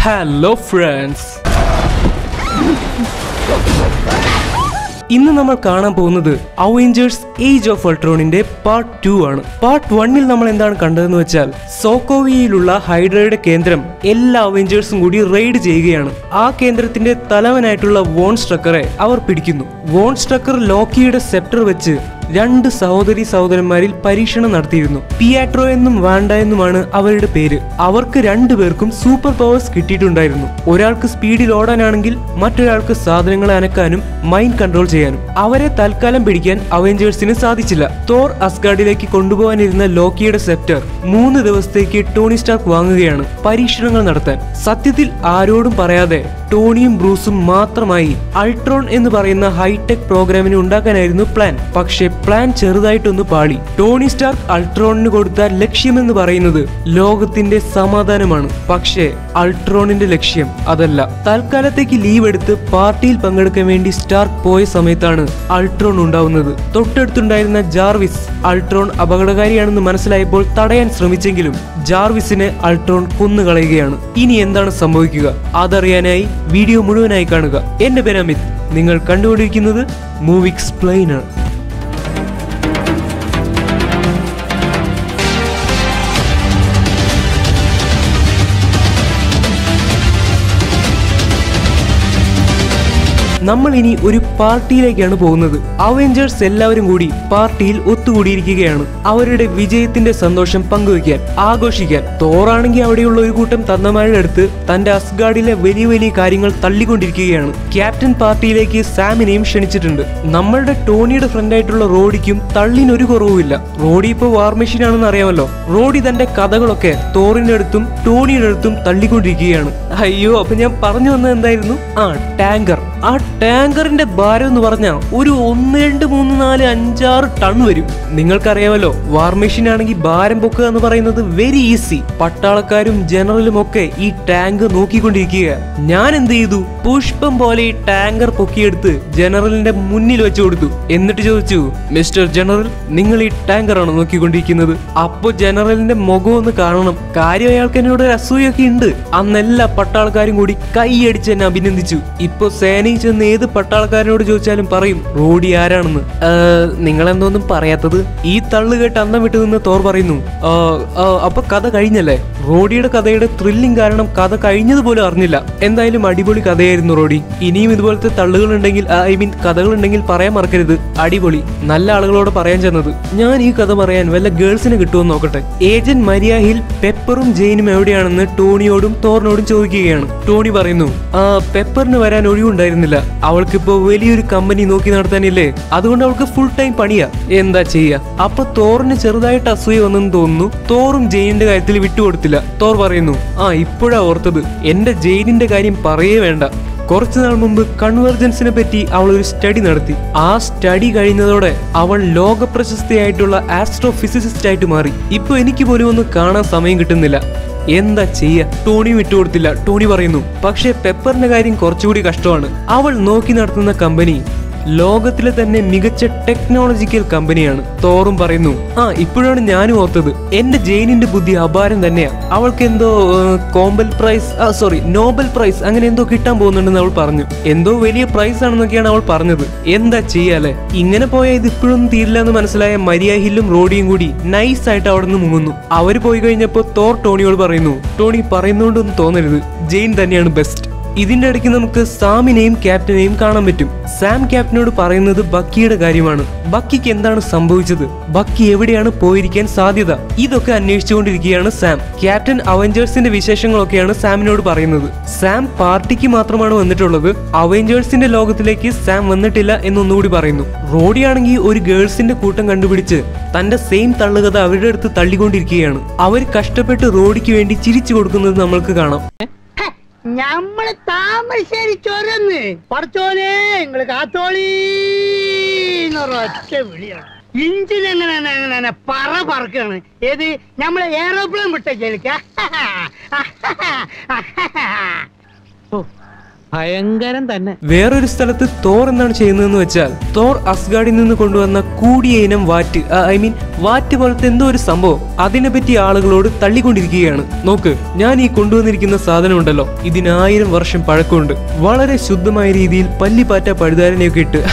Hello friends ഇന്ന് നമ്മൾ കാണാൻ പോകുന്നത് അവഞ്ചേഴ്സ് ഏജ് ഓഫ് അൾട്രോണിന്റെ പാർട്ട് ടു ആണ് പാർട്ട് വണ്ണിൽ നമ്മൾ എന്താണ് കണ്ടതെന്ന് വെച്ചാൽ സോക്കോവിയയിലുള്ള ഹൈഡ്രയുടെ കേന്ദ്രം എല്ലാ അവഞ്ചേഴ്സും കൂടി റെയ്ഡ് ചെയ്യുകയാണ് ആ കേന്ദ്രത്തിന്റെ തലവനായിട്ടുള്ള വോൺ സ്ട്രക്കറെ അവർ പിടിക്കുന്നു വോൺ സ്ട്രക്കർ ലോക്കിയുടെ സെപ്റ്റർ വെച്ച് രണ്ട് സഹോദരി സഹോദരന്മാരിൽ പരീക്ഷണം നടത്തിയിരുന്നു പിയാട്രോ എന്നും വാണ്ട എന്നുമാണ് അവരുടെ പേര് അവർക്ക് രണ്ടുപേർക്കും സൂപ്പർ പവേഴ്സ് കിട്ടിയിട്ടുണ്ടായിരുന്നു ഒരാൾക്ക് സ്പീഡിൽ ഓടാനാണെങ്കിൽ മറ്റൊരാൾക്ക് സാധനങ്ങളെ അനക്കാനും മൈൻഡ് കൺട്രോൾ ചെയ്യാനും അവരെ തൽക്കാലം പിടിക്കാൻ അവഞ്ചേഴ്സിന് സാധിച്ചില്ല തോർ അസ്ഗാർഡിലേക്ക് കൊണ്ടുപോകാനിരുന്ന ലോക്കിയുടെ സെപ്റ്റർ മൂന്ന് ദിവസത്തേക്ക് ടോണി സ്റ്റാർക്ക് വാങ്ങുകയാണ് പരീക്ഷണങ്ങൾ നടത്താൻ സത്യത്തിൽ ആരോടും പറയാതെ ടോണിയും ബ്രൂസും മാത്രമായി അൾട്രോൺ എന്ന് പറയുന്ന ഹൈടെക് പ്രോഗ്രാമിനെ ഉണ്ടാക്കാനായിരുന്നു പ്ലാൻ പക്ഷേ പ്ലാൻ ചെറുതായിട്ടൊന്ന് പാളി ടോണി സ്റ്റാർക്ക് അൾട്രോണിന് കൊടുത്ത ലക്ഷ്യമെന്ന് പറയുന്നത് ലോകത്തിന്റെ സമാധാനമാണ് പക്ഷേ അൾട്രോണിന്റെ ലക്ഷ്യം അതല്ല തൽക്കാലത്തേക്ക് ലീവ് എടുത്ത് പാർട്ടിയിൽ പങ്കെടുക്കാൻ വേണ്ടി സ്റ്റാർക്ക് പോയ സമയത്താണ് അൾട്രോൺ ഉണ്ടാവുന്നത് തൊട്ടടുത്തുണ്ടായിരുന്ന ജാർവിസ് അൾട്രോൺ അപകടകാരിയാണെന്ന് മനസ്സിലായപ്പോൾ തടയാൻ ശ്രമിച്ചെങ്കിലും ജാർവിസിനെ അൾട്രോൺ കൊന്നുകളയുകയാണ് ഇനി എന്താണ് സംഭവിക്കുക അതറിയാനായി വീഡിയോ മുഴുവനായി കാണുക എന്റെ പേര് അമിത് നിങ്ങൾ കണ്ടുകൊണ്ടിരിക്കുന്നത് മൂവി എക്സ്പ്ലെയിനർ നമ്മൾ ഇനി ഒരു പാർട്ടിയിലേക്കാണ് പോകുന്നത് അവഞ്ചേഴ്സ് എല്ലാവരും കൂടി പാർട്ടിയിൽ ഒത്തുകൂടിയിരിക്കുകയാണ് അവരുടെ വിജയത്തിന്റെ സന്തോഷം പങ്കുവയ്ക്കാൻ ആഘോഷിക്കാൻ തോറാണെങ്കിൽ അവിടെയുള്ള ഒരു കൂട്ടം തന്നമാരുടെ അടുത്ത് തന്റെ അസ്ഗാർഡിലെ വലിയ വലിയ കാര്യങ്ങൾ തള്ളിക്കൊണ്ടിരിക്കുകയാണ് ക്യാപ്റ്റൻ പാർട്ടിയിലേക്ക് സാമിനെയും ക്ഷണിച്ചിട്ടുണ്ട് നമ്മളുടെ ടോണിയുടെ ഫ്രണ്ടായിട്ടുള്ള റോഡിക്കും തള്ളിനൊരു കുറവുമില്ല റോഡി ഇപ്പൊ വാർ മെഷീൻ ആണെന്ന് അറിയാമല്ലോ റോഡി തന്റെ കഥകളൊക്കെ തോറിന്റെ അടുത്തും ടോണിയുടെ അടുത്തും തള്ളിക്കൊണ്ടിരിക്കുകയാണ് അയ്യോ അപ്പൊ ഞാൻ പറഞ്ഞു വന്നത് എന്തായിരുന്നു ആ ടാങ്കർ ആ ടാങ്കറിന്റെ ഭാരം എന്ന് പറഞ്ഞാൽ ഒരു ഒന്ന് രണ്ട് മൂന്ന് നാല് അഞ്ചാറ് ടൺ വരും നിങ്ങൾക്കറിയാമല്ലോ വാർ മെഷീൻ ആണെങ്കിൽ ഭാരം പൊക്കുക എന്ന് പറയുന്നത് വെരി ഈസി പട്ടാളക്കാരും ജനറലും ഒക്കെ ഈ ടാങ്ക് നോക്കിക്കൊണ്ടിരിക്കുക ഞാൻ എന്ത് ചെയ്തു പുഷ്പം പോലെ ഈ ടാങ്കർ പൊക്കിയെടുത്ത് ജനറലിന്റെ മുന്നിൽ വെച്ചു കൊടുത്തു എന്നിട്ട് ചോദിച്ചു മിസ്റ്റർ ജനറൽ നിങ്ങൾ ഈ ടാങ്കർ ആണോ നോക്കിക്കൊണ്ടിരിക്കുന്നത് അപ്പൊ ജനറലിന്റെ മുഖം ഒന്ന് കാണണം കാര്യം അയാൾക്ക് എന്നോട് ഒരു അസൂയൊക്കെ ഉണ്ട് അന്നെല്ലാ പട്ടാളക്കാരും കൂടി കൈയടിച്ച് എന്നെ അഭിനന്ദിച്ചു ഇപ്പൊ സേനയിൽ ചെന്ന് ഏത് പട്ടാളക്കാരനോട് ചോദിച്ചാലും പറയും റോഡി ആരാണെന്ന് നിങ്ങൾ എന്തോന്നും പറയാത്തത് ഈ തള്ളു കേട്ട് അന്നം വിട്ടു നിന്ന് തോർ പറയുന്നു "ആ, ആ, അപ്പൊ കഥ കഴിഞ്ഞല്ലേ റോഡിയുടെ കഥയുടെ ത്രില്ലിംഗ് കാരണം കഥ കഴിഞ്ഞത് പോലും അറിഞ്ഞില്ല എന്തായാലും അടിപൊളി കഥയായിരുന്നു റോഡി ഇനിയും ഇതുപോലത്തെ തള്ളുകൾ ഉണ്ടെങ്കിൽ ഐ മീൻ കഥകൾ ഉണ്ടെങ്കിൽ പറയാൻ മറക്കരുത് അടിപൊളി നല്ല ആളുകളോട് പറയാൻ ചെന്നത് ഞാൻ ഈ കഥ പറയാൻ വല്ല ഗേൾസിനെ കിട്ടുമോ നോക്കട്ടെ ഏജന്റ് മരിയാഹിൽ പെപ്പറും ജെയിനും എവിടെയാണെന്ന് ടോണിയോടും തോറിനോടും ചോദിക്കുകയാണ് ടോണി പറയുന്നു ആ പെപ്പറിന് വരാൻ ഒഴിവുണ്ടായിരുന്നില്ല അവൾക്കിപ്പോ വലിയൊരു കമ്പനി നോക്കി നടത്താനില്ലേ അതുകൊണ്ട് അവൾക്ക് ഫുൾ ടൈം പണിയാ എന്താ ചെയ്യാ അപ്പൊ തോറിന് ചെറുതായിട്ട് അസൂയ വന്നെന്ന് തോന്നുന്നു തോറും ജെയിനിന്റെ കാര്യത്തിൽ വിട്ടുകൊടുത്തില്ല തോർ പറയുന്നു ആ ഇപ്പോഴാ ഓർത്തത് എന്റെ ജെയിനിന്റെ കാര്യം പറയേ വേണ്ട കുറച്ചു നാൾ മുമ്പ് കൺവെർജൻസിനെ പറ്റി അവൾ ഒരു സ്റ്റഡി നടത്തി ആ സ്റ്റഡി കഴിയുന്നതോടെ അവൾ ലോക പ്രശസ്തിയായിട്ടുള്ള ആസ്ട്രോ ഫിസിസിസ്റ്റ് ആയിട്ട് മാറി ഇപ്പൊ എനിക്ക് പോലും ഒന്ന് കാണാൻ സമയം കിട്ടുന്നില്ല എന്താ ചെയ്യ ടോണി വിട്ടുകൊടുത്തില്ല ടോണി പറയുന്നു പക്ഷേ പെപ്പറിന്റെ കാര്യം കുറച്ചുകൂടി കഷ്ടമാണ് അവൾ നോക്കി നടത്തുന്ന കമ്പനി ലോകത്തിലെ തന്നെ മികച്ച ടെക്നോളജിക്കൽ കമ്പനിയാണ് തോറും പറയുന്നു ആ ഇപ്പോഴാണ് ഞാനും ഓർത്തത് എന്റെ ജെയിനിന്റെ ബുദ്ധി അപാരം തന്നെയാ അവൾക്ക് എന്തോ ഏർ, കോമ്പൽ പ്രൈസ് ആ സോറി നോബൽ പ്രൈസ് അങ്ങനെ എന്തോ കിട്ടാൻ പോകുന്നുണ്ടെന്ന് അവൾ പറഞ്ഞു എന്തോ വലിയ പ്രൈസ് ആണെന്നൊക്കെയാണ് അവൾ പറഞ്ഞത് എന്താ ചെയ്യാലേ ഇങ്ങനെ പോയാൽ ഇത് ഇപ്പോഴൊന്നും തീരില്ല എന്ന് മനസ്സിലായ മരിയ ഹില്ലും റോഡിയും കൂടി നൈസ് ആയിട്ട് അവിടെ നിന്ന് മുങ്ങുന്നു അവര് പോയി കഴിഞ്ഞപ്പോ തോർ ടോണിയോട് പറയുന്നു ടോണി പറയുന്നോണ്ടൊന്നും തോന്നരുത് ജെയിൻ തന്നെയാണ് ബെസ്റ്റ് ഇതിന്റെ ഇടയ്ക്ക് നമുക്ക് സാമിനെയും ക്യാപ്റ്റനെയും കാണാൻ പറ്റും സാം ക്യാപ്റ്റനോട് പറയുന്നത് ബക്കിയുടെ കാര്യമാണ് ബക്കിക്ക് എന്താണ് സംഭവിച്ചത് ബക്കി എവിടെയാണ് പോയിരിക്കാൻ സാധ്യത ഇതൊക്കെ അന്വേഷിച്ചുകൊണ്ടിരിക്കുകയാണ് സാം ക്യാപ്റ്റൻ അവഞ്ചേഴ്സിന്റെ വിശേഷങ്ങളൊക്കെയാണ് സാമിനോട് പറയുന്നത് സാം പാർട്ടിക്ക് മാത്രമാണ് വന്നിട്ടുള്ളത് അവഞ്ചേഴ്സിന്റെ ലോകത്തിലേക്ക് സാം വന്നിട്ടില്ല എന്നൊന്നുകൂടി പറയുന്നു റോഡിയാണെങ്കിൽ ഒരു ഗേൾസിന്റെ കൂട്ടം കണ്ടുപിടിച്ച് തന്റെ സെയിം തള്ളുകഥ അവരുടെ അടുത്ത് തള്ളിക്കൊണ്ടിരിക്കുകയാണ് അവർ കഷ്ടപ്പെട്ട് റോഡിക്ക് വേണ്ടി ചിരിച്ചു കൊടുക്കുന്നത് നമ്മൾക്ക് കാണാം ഞമ്മള് താമരശ്ശേരി ചൊരന്ന് പഠിച്ചോനെ നിങ്ങള് കാത്തോളി ഒറ്റ വിളിയാണ് ഇഞ്ചിൻ എങ്ങനെ എങ്ങനെ പറ പറക്കാണ് ഏത് നമ്മളെ എയറോപ്ലെയിൻ വിട്ട ജലിക്ക ഓ ഭയങ്കരം തന്നെ വേറൊരു സ്ഥലത്ത് തോർ എന്താണ് ചെയ്യുന്നതെന്ന് വെച്ചാൽ തോർ അസ്ഗാഡിൽ നിന്ന് കൊണ്ടുവന്ന കൂടിയ ഇനം വാറ്റ് ഐ മീൻ വാറ്റ് പോലത്തെ എന്തോ ഒരു സംഭവം അതിനെപ്പറ്റി ആളുകളോട് തള്ളിക്കൊണ്ടിരിക്കുകയാണ് നോക്ക് ഞാൻ ഈ കൊണ്ടുവന്നിരിക്കുന്ന സാധനം ഉണ്ടല്ലോ ഇതിനായിരം വർഷം പഴക്കമുണ്ട് വളരെ ശുദ്ധമായ രീതിയിൽ പല്ലിപ്പാറ്റ പഴുതാരനെയൊക്കെ ഇട്ട്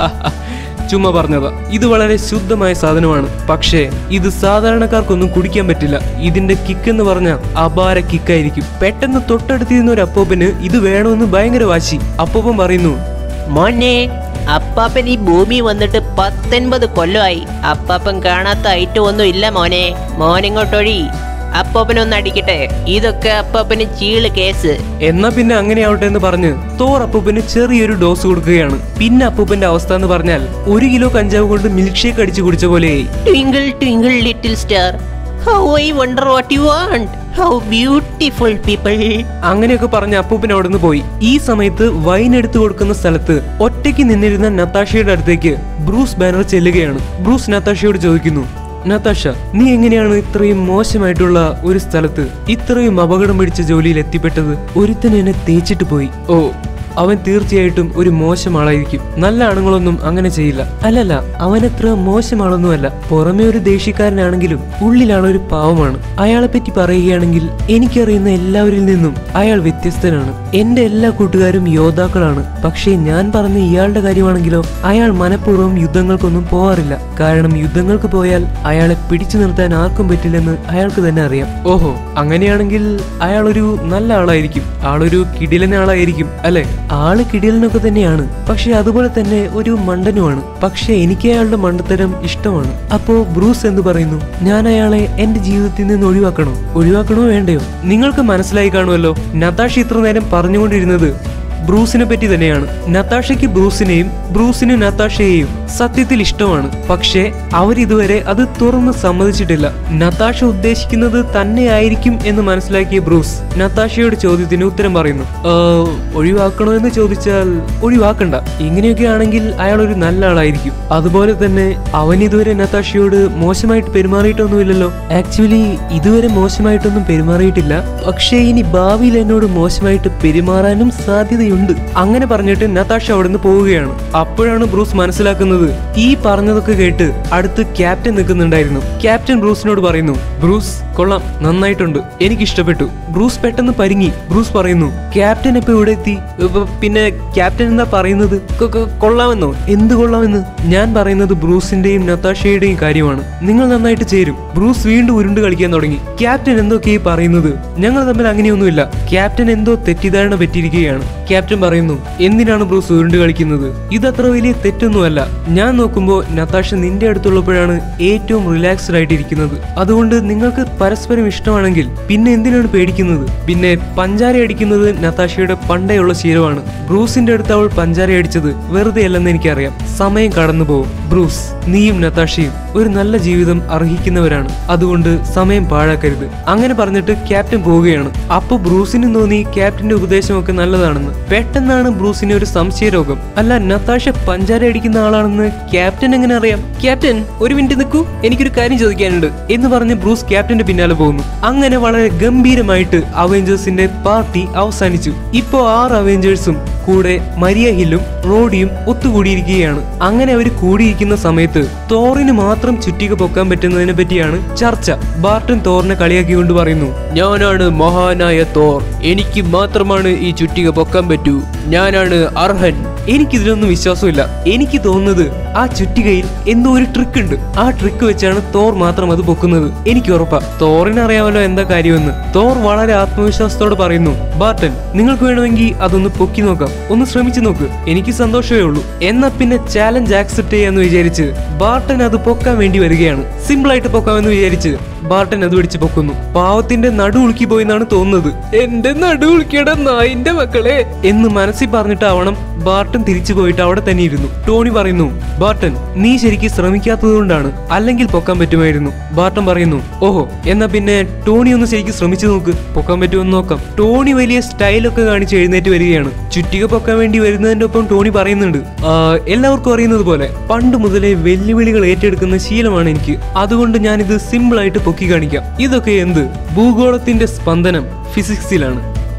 ചുമ്മാ പറഞ്ഞതാ ഇത് വളരെ ശുദ്ധമായ സാധനമാണ് പക്ഷേ ഇത് സാധാരണക്കാർക്കൊന്നും കുടിക്കാൻ പറ്റില്ല ഇതിന്റെ കിക്ക് എന്ന് പറഞ്ഞാൽ അപാര കിക്കായിരിക്കും പെട്ടെന്ന് തൊട്ടടുത്തിരുന്ന ഒരു അപ്പോപ്പന് ഇത് വേണമെന്ന് ഭയങ്കര വാശി അപ്പോപ്പൻ പറയുന്നു മോനെ അപ്പാപ്പൻ ഈ ഭൂമി വന്നിട്ട് പത്തൊൻപത് കൊല്ലമായി അപ്പാപ്പൻ കാണാത്ത ഐറ്റം ഒന്നും ഇല്ല മോനെ മോനിങ്ങോട്ടൊഴി അപ്പാപ്പനൊന്ന് അടിക്കട്ടെ ഇതൊക്കെ അപ്പാപ്പന് ചീള് കേസ് എന്നാ പിന്നെ അങ്ങനെ ആവട്ടെ എന്ന് പറഞ്ഞ് തോർ അപ്പൂപ്പന് ചെറിയൊരു ഡോസ് കൊടുക്കുകയാണ് പിന്നെ അപ്പൂപ്പന്റെ അവസ്ഥ എന്ന് പറഞ്ഞാൽ ഒരു കിലോ കഞ്ചാവ് കൊണ്ട് മിൽക്ക് ഷേക്ക് അടിച്ചു കുടിച്ച പോലെയായി twinkle twinkle little star how I wonder what you want how beautiful people അങ്ങനെയൊക്കെ പറഞ്ഞ് അപ്പൂപ്പൻ അവിടെ നിന്ന് പോയി ഈ സമയത്ത് വൈൻ എടുത്തു കൊടുക്കുന്ന സ്ഥലത്ത് ഒറ്റയ്ക്ക് നിന്നിരുന്ന നത്താഷയുടെ അടുത്തേക്ക് ബ്രൂസ് ബാനർ ചെല്ലുകയാണ് ബ്രൂസ് നത്താഷയോട് ചോദിക്കുന്നു നത്താഷ നീ എങ്ങനെയാണ് ഇത്രയും മോശമായിട്ടുള്ള ഒരു സ്ഥലത്ത് ഇത്രയും അപകടം പിടിച്ച ജോലിയിൽ എത്തിപ്പെട്ടത് ഒരുത്തൻ എന്നെ തേച്ചിട്ട് പോയി ഓ അവൻ തീർച്ചയായിട്ടും ഒരു മോശം ആളായിരിക്കും നല്ല ആണുങ്ങളൊന്നും അങ്ങനെ ചെയ്യില്ല അല്ലല്ല അവനത്ര മോശം ആളൊന്നുമല്ല പുറമെ ഒരു ദേഷ്യക്കാരനാണെങ്കിലും ഉള്ളിലാണ് ഒരു പാവമാണ് അയാളെ പറ്റി പറയുകയാണെങ്കിൽ എനിക്കറിയുന്ന എല്ലാവരിൽ നിന്നും അയാൾ വ്യത്യസ്തനാണ് എന്റെ എല്ലാ കൂട്ടുകാരും യോദ്ധാക്കളാണ് പക്ഷേ ഞാൻ പറഞ്ഞ ഇയാളുടെ കാര്യമാണെങ്കിലോ അയാൾ മനഃപൂർവ്വം യുദ്ധങ്ങൾക്കൊന്നും പോവാറില്ല കാരണം യുദ്ധങ്ങൾക്ക് പോയാൽ അയാളെ പിടിച്ചു നിർത്താൻ ആർക്കും പറ്റില്ലെന്ന് അയാൾക്ക് തന്നെ അറിയാം ഓഹോ അങ്ങനെയാണെങ്കിൽ അയാൾ ഒരു നല്ല ആളായിരിക്കും ആളൊരു കിടിലൻ ആളായിരിക്കും അല്ലെ ആള് കിടിലനൊക്കെ തന്നെയാണ് പക്ഷെ അതുപോലെ തന്നെ ഒരു മണ്ടനുമാണ് പക്ഷെ എനിക്ക് അയാളുടെ മണ്ടത്തരം ഇഷ്ടമാണ് അപ്പോ ബ്രൂസ് എന്ന് പറയുന്നു ഞാൻ അയാളെ എന്റെ ജീവിതത്തിൽ നിന്ന് ഒഴിവാക്കണോ ഒഴിവാക്കണോ വേണ്ടയോ നിങ്ങൾക്ക് മനസ്സിലായി കാണുമല്ലോ നതാഷ ഇത്ര നേരം പറഞ്ഞുകൊണ്ടിരുന്നത് ബ്രൂസിനെ പറ്റി തന്നെയാണ് നത്താഷയ്ക്ക് ബ്രൂസിനെയും ബ്രൂസിന് നത്താഷയെയും സത്യത്തിൽ ഇഷ്ടമാണ് പക്ഷേ അവരിതുവരെ അത് തുറന്ന് സമ്മതിച്ചിട്ടില്ല നത്താഷ ഉദ്ദേശിക്കുന്നത് തന്നെ ആയിരിക്കും എന്ന് മനസ്സിലാക്കിയ ബ്രൂസ് നത്താഷയുടെ ചോദ്യത്തിന് ഉത്തരം പറയുന്നു "ആ, ഒഴിവാക്കണോ എന്ന് ചോദിച്ചാൽ ഒഴിവാക്കണ്ട ഇങ്ങനെയൊക്കെ ആണെങ്കിൽ അയാൾ ഒരു നല്ല ആളായിരിക്കും അതുപോലെ തന്നെ അവൻ ഇതുവരെ നത്താഷയോട് മോശമായിട്ട് പെരുമാറിയിട്ടൊന്നുമില്ലല്ലോ ആക്ച്വലി ഇതുവരെ മോശമായിട്ടൊന്നും പെരുമാറിയിട്ടില്ല പക്ഷേ ഇനി ഭാവിയിൽ എന്നോട് മോശമായിട്ട് പെരുമാറാനും സാധ്യതയുണ്ട് അങ്ങനെ പറഞ്ഞിട്ട് നതാഷ അവിടുന്ന് പോവുകയാണ് അപ്പോഴാണ് ബ്രൂസ് മനസ്സിലാക്കുന്നത് ഈ പറഞ്ഞതൊക്കെ കേട്ട് അടുത്ത് ക്യാപ്റ്റൻ നിൽക്കുന്നുണ്ടായിരുന്നു ക്യാപ്റ്റൻ ബ്രൂസിനോട് പറയുന്നു ബ്രൂസ് കൊള്ളാം നന്നായിട്ടുണ്ട് എനിക്ക് ഇഷ്ടപ്പെട്ടു ബ്രൂസ് പെട്ടെന്ന് പരിങ്ങി ബ്രൂസ് പറയുന്നു ക്യാപ്റ്റൻ ഇപ്പൊ ഇവിടെ എത്തി ഇപ്പൊ പിന്നെ ക്യാപ്റ്റൻ എന്താ പറയുന്നത് കൊ- കൊ- കൊള്ളാമെന്നോ എന്ത് കൊള്ളാമെന്ന് ഞാൻ പറയുന്നത് ബ്രൂസിന്റെയും നത്താഷയുടെയും കാര്യമാണ് നിങ്ങൾ നന്നായിട്ട് ചേരും ബ്രൂസ് വീണ്ടും ഉരുണ്ട് കളിക്കാൻ തുടങ്ങി ക്യാപ്റ്റൻ എന്തൊക്കെയാ ഈ പറയുന്നത് ഞങ്ങൾ തമ്മിൽ അങ്ങനെയൊന്നുമില്ല ക്യാപ്റ്റൻ എന്തോ തെറ്റിദ്ധാരണ പറ്റിയിരിക്കുകയാണ് ക്യാപ്റ്റൻ പറയുന്നു എന്തിനാണ് ബ്രൂസ് ഉരുണ്ട് കളിക്കുന്നത് ഇതത്ര വലിയ തെറ്റൊന്നുമല്ല ഞാൻ നോക്കുമ്പോൾ നത്താഷ നിന്റെ അടുത്തുള്ളപ്പോഴാണ് ഏറ്റവും റിലാക്സ്ഡ് ആയിട്ട് ഇരിക്കുന്നത് അതുകൊണ്ട് നിങ്ങൾക്ക് പരസ്പരം ഇഷ്ടമാണെങ്കിൽ പിന്നെ എന്തിനാണ് പേടിക്കുന്നത് പിന്നെ പഞ്ചാര അടിക്കുന്നത് നത്താഷയുടെ പണ്ടേയുള്ള ശീലമാണ് ബ്രൂസിന്റെ അടുത്ത് അവൾ പഞ്ചാര അടിച്ചത് വെറുതെ അല്ലെന്ന് എനിക്കറിയാം സമയം കടന്നു പോകും ബ്രൂസ് നീയും നത്താഷയും ഒരു നല്ല ജീവിതം അർഹിക്കുന്നവരാണ് അതുകൊണ്ട് സമയം പാഴാക്കരുത് അങ്ങനെ പറഞ്ഞിട്ട് ക്യാപ്റ്റൻ പോവുകയാണ് അപ്പൊ ബ്രൂസിന് തോന്നി ക്യാപ്റ്റന്റെ ഉപദേശമൊക്കെ നല്ലതാണെന്ന് പെട്ടെന്നാണ് ബ്രൂസിന് ഒരു സംശയരോഗം അല്ല നത്താഷ പഞ്ചാര അടിക്കുന്ന ആളാണെന്ന് ക്യാപ്റ്റൻ എങ്ങനെ അറിയാം ക്യാപ്റ്റൻ ഒരു മിനിറ്റ് നിൽക്കൂ എനിക്കൊരു കാര്യം ചോദിക്കാനുണ്ട് എന്ന് പറഞ്ഞ് ബ്രൂസ് ക്യാപ്റ്റന്റെ പിന്നാലെ പോകുന്നു അങ്ങനെ വളരെ ഗംഭീരമായിട്ട് അവഞ്ചേഴ്സിന്റെ പാർട്ടി അവസാനിച്ചു ഇപ്പോ ആറ് അവഞ്ചേഴ്സും കൂടെ മരിയ ഹില്ലും റോഡിയും ഒത്തുകൂടിയിരിക്കുകയാണ് അങ്ങനെ അവർ കൂടിയിരിക്കുന്ന സമയത്ത് തോറിന് മാത്രം ചുറ്റിക പൊക്കാൻ പറ്റുന്നതിനെ പറ്റിയാണ് ചർച്ച ബാർട്ടൻ തോറിനെ കളിയാക്കിക്കൊണ്ട് പറയുന്നു ഞാനാണ് മഹാനായ തോർ എനിക്ക് മാത്രമാണ് ഈ ചുറ്റിക പൊക്കാൻ പറ്റൂ ഞാനാണ് അർഹൻ എനിക്കിതിലൊന്നും വിശ്വാസമില്ല എനിക്ക് തോന്നുന്നത് ആ ചുറ്റികയിൽ എന്തോ ഒരു ട്രിക്ക് ഉണ്ട് ആ ട്രിക്ക് വെച്ചാണ് തോർ മാത്രം അത് പൊക്കുന്നത് എനിക്ക് ഉറപ്പാ തോറിന് അറിയാമല്ലോ എന്താ കാര്യമെന്ന് തോർ വളരെ ആത്മവിശ്വാസത്തോടെ പറയുന്നു ബാർട്ടൻ നിങ്ങൾക്ക് വേണമെങ്കിൽ അതൊന്ന് പൊക്കി നോക്കാം ഒന്ന് ശ്രമിച്ചു നോക്ക് എനിക്ക് സന്തോഷമേ ഉള്ളൂ എന്നാ പിന്നെ ചാലഞ്ച് ആക്സെപ്റ്റ് ചെയ്യാന്ന് വിചാരിച്ച് ബാർട്ടൻ അത് പൊക്കാൻ വേണ്ടി വരികയാണ് സിമ്പിൾ ആയിട്ട് പൊക്കാമെന്ന് വിചാരിച്ച് ബാർട്ടൻ അത് പിടിച്ച് പൊക്കുന്നു പാവത്തിന്റെ നടു ഉളുക്കി പോയെന്നാണ് തോന്നുന്നത് എന്റെ നടു ഉളുക്കിയുടെ നായിന്റെ മക്കളെ എന്ന് മനസ്സിൽ പറഞ്ഞിട്ടാവണം ബാർട്ടൻ തിരിച്ചു പോയിട്ട് അവിടെ തന്നെ ഇരുന്നു ടോണി പറയുന്നു ബാർട്ടൻ നീ ശരിക്കും ശ്രമിക്കാത്തത് കൊണ്ടാണ് അല്ലെങ്കിൽ പൊക്കാൻ പറ്റുമായിരുന്നു ബാർട്ടൻ പറയുന്നു ഓഹോ എന്നാ പിന്നെ ടോണി ഒന്ന് ശരിക്കും ശ്രമിച്ചു നോക്ക് പൊക്കാൻ പറ്റുമെന്ന് നോക്കാം ടോണി വലിയ സ്റ്റൈലൊക്കെ കാണിച്ച് എഴുന്നേറ്റ് വരികയാണ് ചുറ്റിക പൊക്കാൻ വേണ്ടി വരുന്നതിന്റെ ഒപ്പം ടോണി പറയുന്നുണ്ട് "ആ, എല്ലാവർക്കും അറിയുന്നത് പോലെ പണ്ട് മുതലേ വെല്ലുവിളികൾ ഏറ്റെടുക്കുന്ന ശീലമാണ് എനിക്ക് അതുകൊണ്ട് ഞാനിത് സിമ്പിൾ ആയിട്ട് പൊക്കി കാണിക്കാം ഇതൊക്കെ എന്ത് ഭൂഗോളത്തിന്റെ സ്പന്ദനം ഫിസിക്സിലാണ്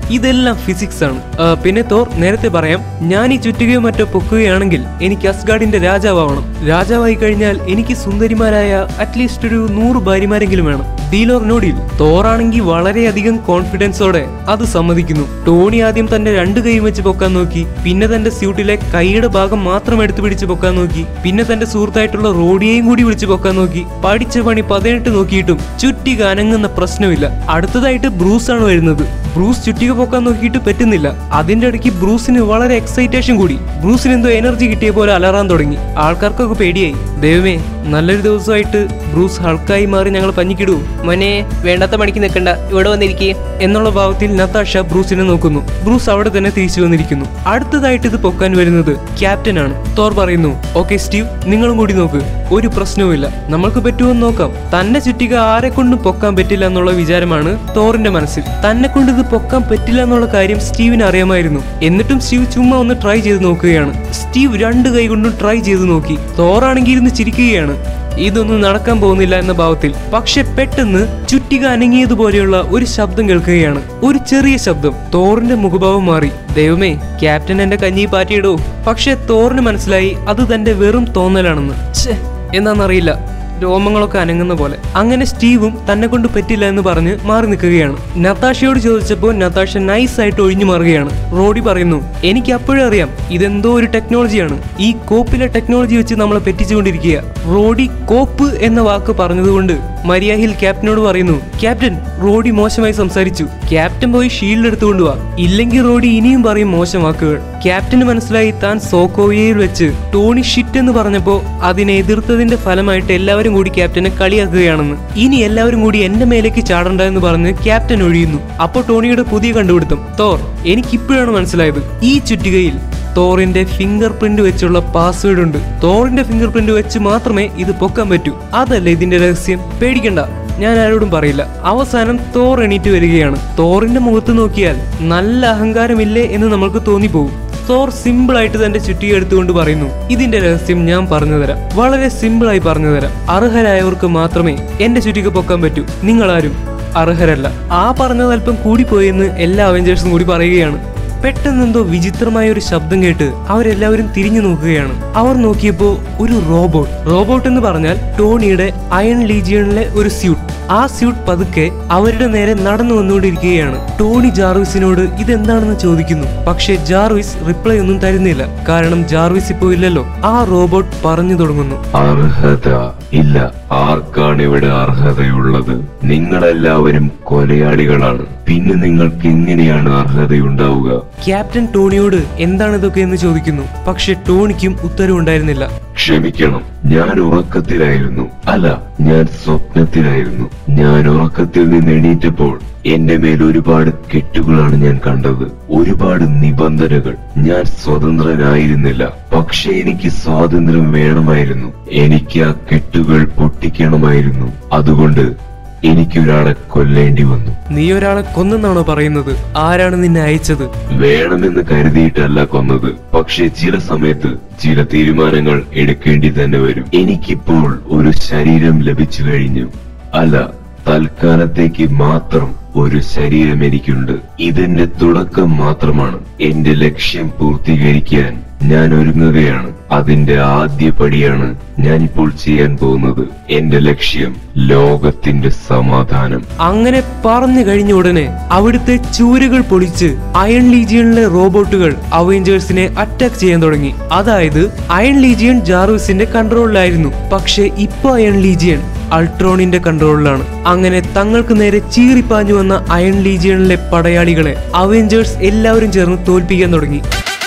ഇതെല്ലാം ഫിസിക്സ് ആണ് ആ, പിന്നെ തോർ നേരത്തെ പറയാം ഞാൻ ഈ ചുറ്റുകയോ മറ്റോ പൊക്കുകയാണെങ്കിൽ എനിക്ക് അസ്ഗാർഡിന്റെ രാജാവാവണം രാജാവായി കഴിഞ്ഞാൽ എനിക്ക് സുന്ദരിമാരായ അറ്റ്ലീസ്റ്റ് ഒരു നൂറ് ഭാര്യമാരെങ്കിലും വേണം ഡീലോർ നോഡിൽ തോറാണെങ്കിൽ വളരെയധികം കോൺഫിഡൻസോടെ അത് സമ്മതിക്കുന്നു ടോണി ആദ്യം തന്റെ രണ്ട് കൈയും വെച്ച് പൊക്കാൻ നോക്കി പിന്നെ തന്റെ സ്യൂട്ടിലെ കൈയുടെ ഭാഗം മാത്രം എടുത്തു പിടിച്ച് പൊക്കാൻ നോക്കി പിന്നെ തന്റെ സുഹൃത്തായിട്ടുള്ള റോഡിയെയും കൂടി വിളിച്ച് പൊക്കാൻ നോക്കി പഠിച്ച പണി പതിനെട്ട് നോക്കിയിട്ടും ചുറ്റിക അനങ്ങുന്ന പ്രശ്നമില്ല അടുത്തതായിട്ട് ബ്രൂസ് ആണ് വരുന്നത് ബ്രൂസ് ചുറ്റിക പൊക്കാൻ നോക്കിയിട്ട് പറ്റുന്നില്ല അതിന്റെ ഇടയ്ക്ക് ബ്രൂസിന് വളരെ എക്സൈറ്റേഷൻ കൂടി ബ്രൂസിന് എന്തോ എനർജി കിട്ടിയ പോലെ അലറാൻ തുടങ്ങി ആൾക്കാർക്കൊക്കെ പേടിയായി ദൈവമേ നല്ലൊരു ദിവസമായിട്ട് ബ്രൂസ് ഹൾക്കായി മാറി ഞങ്ങൾ പഞ്ഞിക്കിടൂ മോനെ വേണ്ടാത്ത മണിക്ക് നിൽക്കണ്ട ഇവിടെ വന്നിരിക്കേ എന്നുള്ള ഭാവത്തിൽ നത്താഷ ബ്രൂസിനെ നോക്കുന്നു ബ്രൂസ് അവിടെ തന്നെ തിരിച്ചു വന്നിരിക്കുന്നു അടുത്തതായിട്ട് ഇത് പൊക്കാൻ വരുന്നത് ക്യാപ്റ്റൻ ആണ് തോർ പറയുന്നു ഓക്കെ സ്റ്റീവ് നിങ്ങളും കൂടി നോക്ക് ഒരു പ്രശ്നവുമില്ല നമ്മൾക്ക് പറ്റുമെന്ന് നോക്കാം തന്നെ ചുറ്റിക ആരെ കൊണ്ടും പൊക്കാൻ പറ്റില്ല എന്നുള്ള വിചാരമാണ് തോറിന്റെ മനസ്സിൽ തന്നെ കൊണ്ട് ഇത് പൊക്കാൻ പറ്റില്ല എന്നുള്ള കാര്യം സ്റ്റീവിന് അറിയാമായിരുന്നു എന്നിട്ടും സ്റ്റീവ് ചുമ്മാ ഒന്ന് ട്രൈ ചെയ്ത് നോക്കുകയാണ് സ്റ്റീവ് രണ്ട് കൈ കൊണ്ടും ട്രൈ ചെയ്ത് നോക്കി തോറാണെങ്കിൽ ഇരുന്ന് ചിരിക്കുകയാണ് ഇതൊന്നും നടക്കാൻ പോകുന്നില്ല എന്ന ഭാവത്തിൽ പക്ഷെ പെട്ടെന്ന് ചുറ്റിക അനങ്ങിയതുപോലെയുള്ള ഒരു ശബ്ദം കേൾക്കുകയാണ് ഒരു ചെറിയ ശബ്ദം തോറിന്റെ മുഖഭാവം മാറി ദൈവമേ ക്യാപ്റ്റൻ എന്റെ കഞ്ഞി പാറ്റിയിടോ പക്ഷെ തോറിന് മനസ്സിലായി അത് തന്റെ വെറും തോന്നലാണെന്ന് ഛേ എന്നാന്നറിയില്ല രോമങ്ങളൊക്കെ അനങ്ങുന്ന പോലെ അങ്ങനെ സ്റ്റീവും തന്നെ കൊണ്ട് പറ്റില്ല എന്ന് പറഞ്ഞ് മാറി നിൽക്കുകയാണ് നത്താഷയോട് ചോദിച്ചപ്പോൾ നത്താഷ നൈസ് ആയിട്ട് ഒഴിഞ്ഞു മാറുകയാണ് റോഡി പറയുന്നു എനിക്ക് അപ്പോഴും അറിയാം ഇതെന്തോ ഒരു ടെക്നോളജിയാണ് ഈ കോപ്പിലെ ടെക്നോളജി വെച്ച് നമ്മളെ പറ്റിച്ചുകൊണ്ടിരിക്കുക റോഡി കോപ്പ് എന്ന വാക്ക് പറഞ്ഞതുകൊണ്ട് മരിയാഹിൽ ക്യാപ്റ്റനോട് പറയുന്നു ക്യാപ്റ്റൻ റോഡി മോശമായി സംസാരിച്ചു ക്യാപ്റ്റൻ പോയി ഷീൽഡ് എടുത്തുകൊണ്ട് വാ ഇല്ലെങ്കിൽ റോഡി ഇനിയും പറയും മോശം വാക്കുകൾ ക്യാപ്റ്റന് മനസ്സിലായി താൻ സോക്കോയയിൽ വെച്ച് ടോണി ഷിറ്റ് എന്ന് പറഞ്ഞപ്പോ അതിനെ എതിർത്തതിന്റെ ഫലമായിട്ട് എല്ലാവരും കൂടി ക്യാപ്റ്റനെ കളിയാക്കുകയാണെന്ന് ഇനി എല്ലാവരും കൂടി എന്റെ മേലേക്ക് ചാടണ്ട എന്ന് പറഞ്ഞ് ക്യാപ്റ്റൻ ഒഴിയുന്നു അപ്പോൾ ടോണിയുടെ പുതിയ കണ്ടുപിടുത്തം തോർ എനിക്കിപ്പോഴാണ് മനസ്സിലായത് ഈ ചുറ്റികയിൽ തോറിന്റെ ഫിംഗർ പ്രിന്റ് വെച്ചുള്ള പാസ്വേഡ് ഉണ്ട് തോറിന്റെ ഫിംഗർ പ്രിന്റ് വെച്ച് മാത്രമേ ഇത് പൊക്കാൻ പറ്റൂ അതല്ല ഇതിന്റെ രഹസ്യം പേടിക്കണ്ട ഞാൻ ആരോടും പറയില്ല അവസാനം തോർ എണീറ്റ് വരികയാണ് തോറിന്റെ മുഖത്ത് നോക്കിയാൽ നല്ല അഹങ്കാരമില്ലേ എന്ന് നമ്മൾക്ക് തോന്നിപ്പോകും തോർ സിമ്പിൾ ആയിട്ട് തന്റെ ചുറ്റിക എടുത്തുകൊണ്ട് പറയുന്നു ഇതിന്റെ രഹസ്യം ഞാൻ പറഞ്ഞുതരാം വളരെ സിമ്പിൾ ആയി പറഞ്ഞുതരാം അർഹരായവർക്ക് മാത്രമേ എന്റെ ചുറ്റിക പൊക്കാൻ പറ്റൂ നിങ്ങളാരും അർഹരല്ല ആ പറഞ്ഞത് അല്പം കൂടിപ്പോയെന്ന് എല്ലാ അവഞ്ചേഴ്സും കൂടി പറയുകയാണ് പെട്ടെന്നെന്തോ വിചിത്രമായ ഒരു ശബ്ദം കേട്ട് അവരെല്ലാവരും തിരിഞ്ഞു നോക്കുകയാണ് അവർ നോക്കിയപ്പോ ഒരു റോബോട്ട് റോബോട്ട് എന്ന് പറഞ്ഞാൽ ടോണിയുടെ അയൺ ലീജിയണിലെ ഒരു സ്യൂട്ട് ആ സ്യൂട്ട് പതുക്കെ അവരുടെ നേരെ നടന്നു വന്നുകൊണ്ടിരിക്കുകയാണ് ടോണി ജാർവിസിനോട് ഇതെന്താണെന്ന് ചോദിക്കുന്നു പക്ഷേ ജാർവിസ് റിപ്ലൈ ഒന്നും തരുന്നില്ല കാരണം ജാർവിസ് ഇപ്പോ ഇല്ലല്ലോ ആ റോബോട്ട് പറഞ്ഞു തുടങ്ങുന്നു അർഹത ഇല്ല ആർക്കാണ് ഇവിടെ അർഹതയുള്ളത് നിങ്ങളെല്ലാവരും കൊലയാളികളാണ് പിന്നെ നിങ്ങൾക്ക് എങ്ങനെയാണ് അർഹതയുണ്ടാവുക ക്യാപ്റ്റൻ ടോണിയോട് എന്താണ് ഇതൊക്കെ എന്ന് ചോദിക്കുന്നു പക്ഷെ ടോണിക്കും ഉത്തരവുണ്ടായിരുന്നില്ല ക്ഷമിക്കണം ഞാൻ ഉറക്കത്തിലായിരുന്നു അല്ല ഞാൻ സ്വപ്നത്തിലായിരുന്നു ഞാൻ ഉറക്കത്തിൽ നിന്ന് എണീറ്റപ്പോൾ എന്റെ മേൽ ഒരുപാട് കെട്ടുകളാണ് ഞാൻ കണ്ടത് ഒരുപാട് നിബന്ധനകൾ ഞാൻ സ്വതന്ത്രനായിരുന്നില്ല പക്ഷെ എനിക്ക് സ്വാതന്ത്ര്യം വേണമായിരുന്നു എനിക്ക് ആ കെട്ടുകൾ പൊട്ടിക്കണമായിരുന്നു അതുകൊണ്ട് എനിക്കൊരാളെ കൊല്ലേണ്ടി വന്നു നീ ഒരാളെ കൊന്നെന്നാണോ പറയുന്നത് ആരാണ് നിന്നെ അയച്ചത് വേണമെന്ന് കരുതിയിട്ടല്ല കൊന്നത് പക്ഷെ ചില സമയത്ത് ചില തീരുമാനങ്ങൾ എടുക്കേണ്ടി തന്നെ വരും എനിക്കിപ്പോൾ ഒരു ശരീരം ലഭിച്ചു കഴിഞ്ഞു അല്ല തൽക്കാലത്തേക്ക് മാത്രം ഒരു ശരീരം എനിക്കുണ്ട് ഇതിന്റെ തുടക്കം മാത്രമാണ് എന്റെ ലക്ഷ്യം പൂർത്തീകരിക്കാൻ ഞാൻ ഒരുങ്ങുകയാണ് അതിന്റെ ആദ്യ പടിയാണ് ഞാനിപ്പോൾ ചെയ്യാൻ പോകുന്നത് എന്റെ ലക്ഷ്യം ലോകത്തിന്റെ സമാധാനം അങ്ങനെ പറഞ്ഞു കഴിഞ്ഞ ഉടനെ അവിടുത്തെ ചൂരുകൾ പൊളിച്ച് അയൺ ലീജിയനിലെ റോബോട്ടുകൾ അവഞ്ചേഴ്സിനെ അറ്റാക്ക് ചെയ്യാൻ തുടങ്ങി അതായത് അയൺ ലീജിയൻ ജാർവിസിന്റെ കൺട്രോളിലായിരുന്നു പക്ഷെ ഇപ്പൊ അയൺ ലീജിയൻ അൾട്രോണിന്റെ കൺട്രോളിലാണ് അങ്ങനെ തങ്ങൾക്ക് നേരെ ചീറിപ്പാഞ്ഞു വന്ന അയൺ ലീജിയനിലെ പടയാളികളെ അവഞ്ചേഴ്സ് എല്ലാവരും ചേർന്ന് തോൽപ്പിക്കാൻ തുടങ്ങി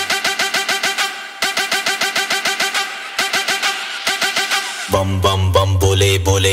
bum bum bum bole bole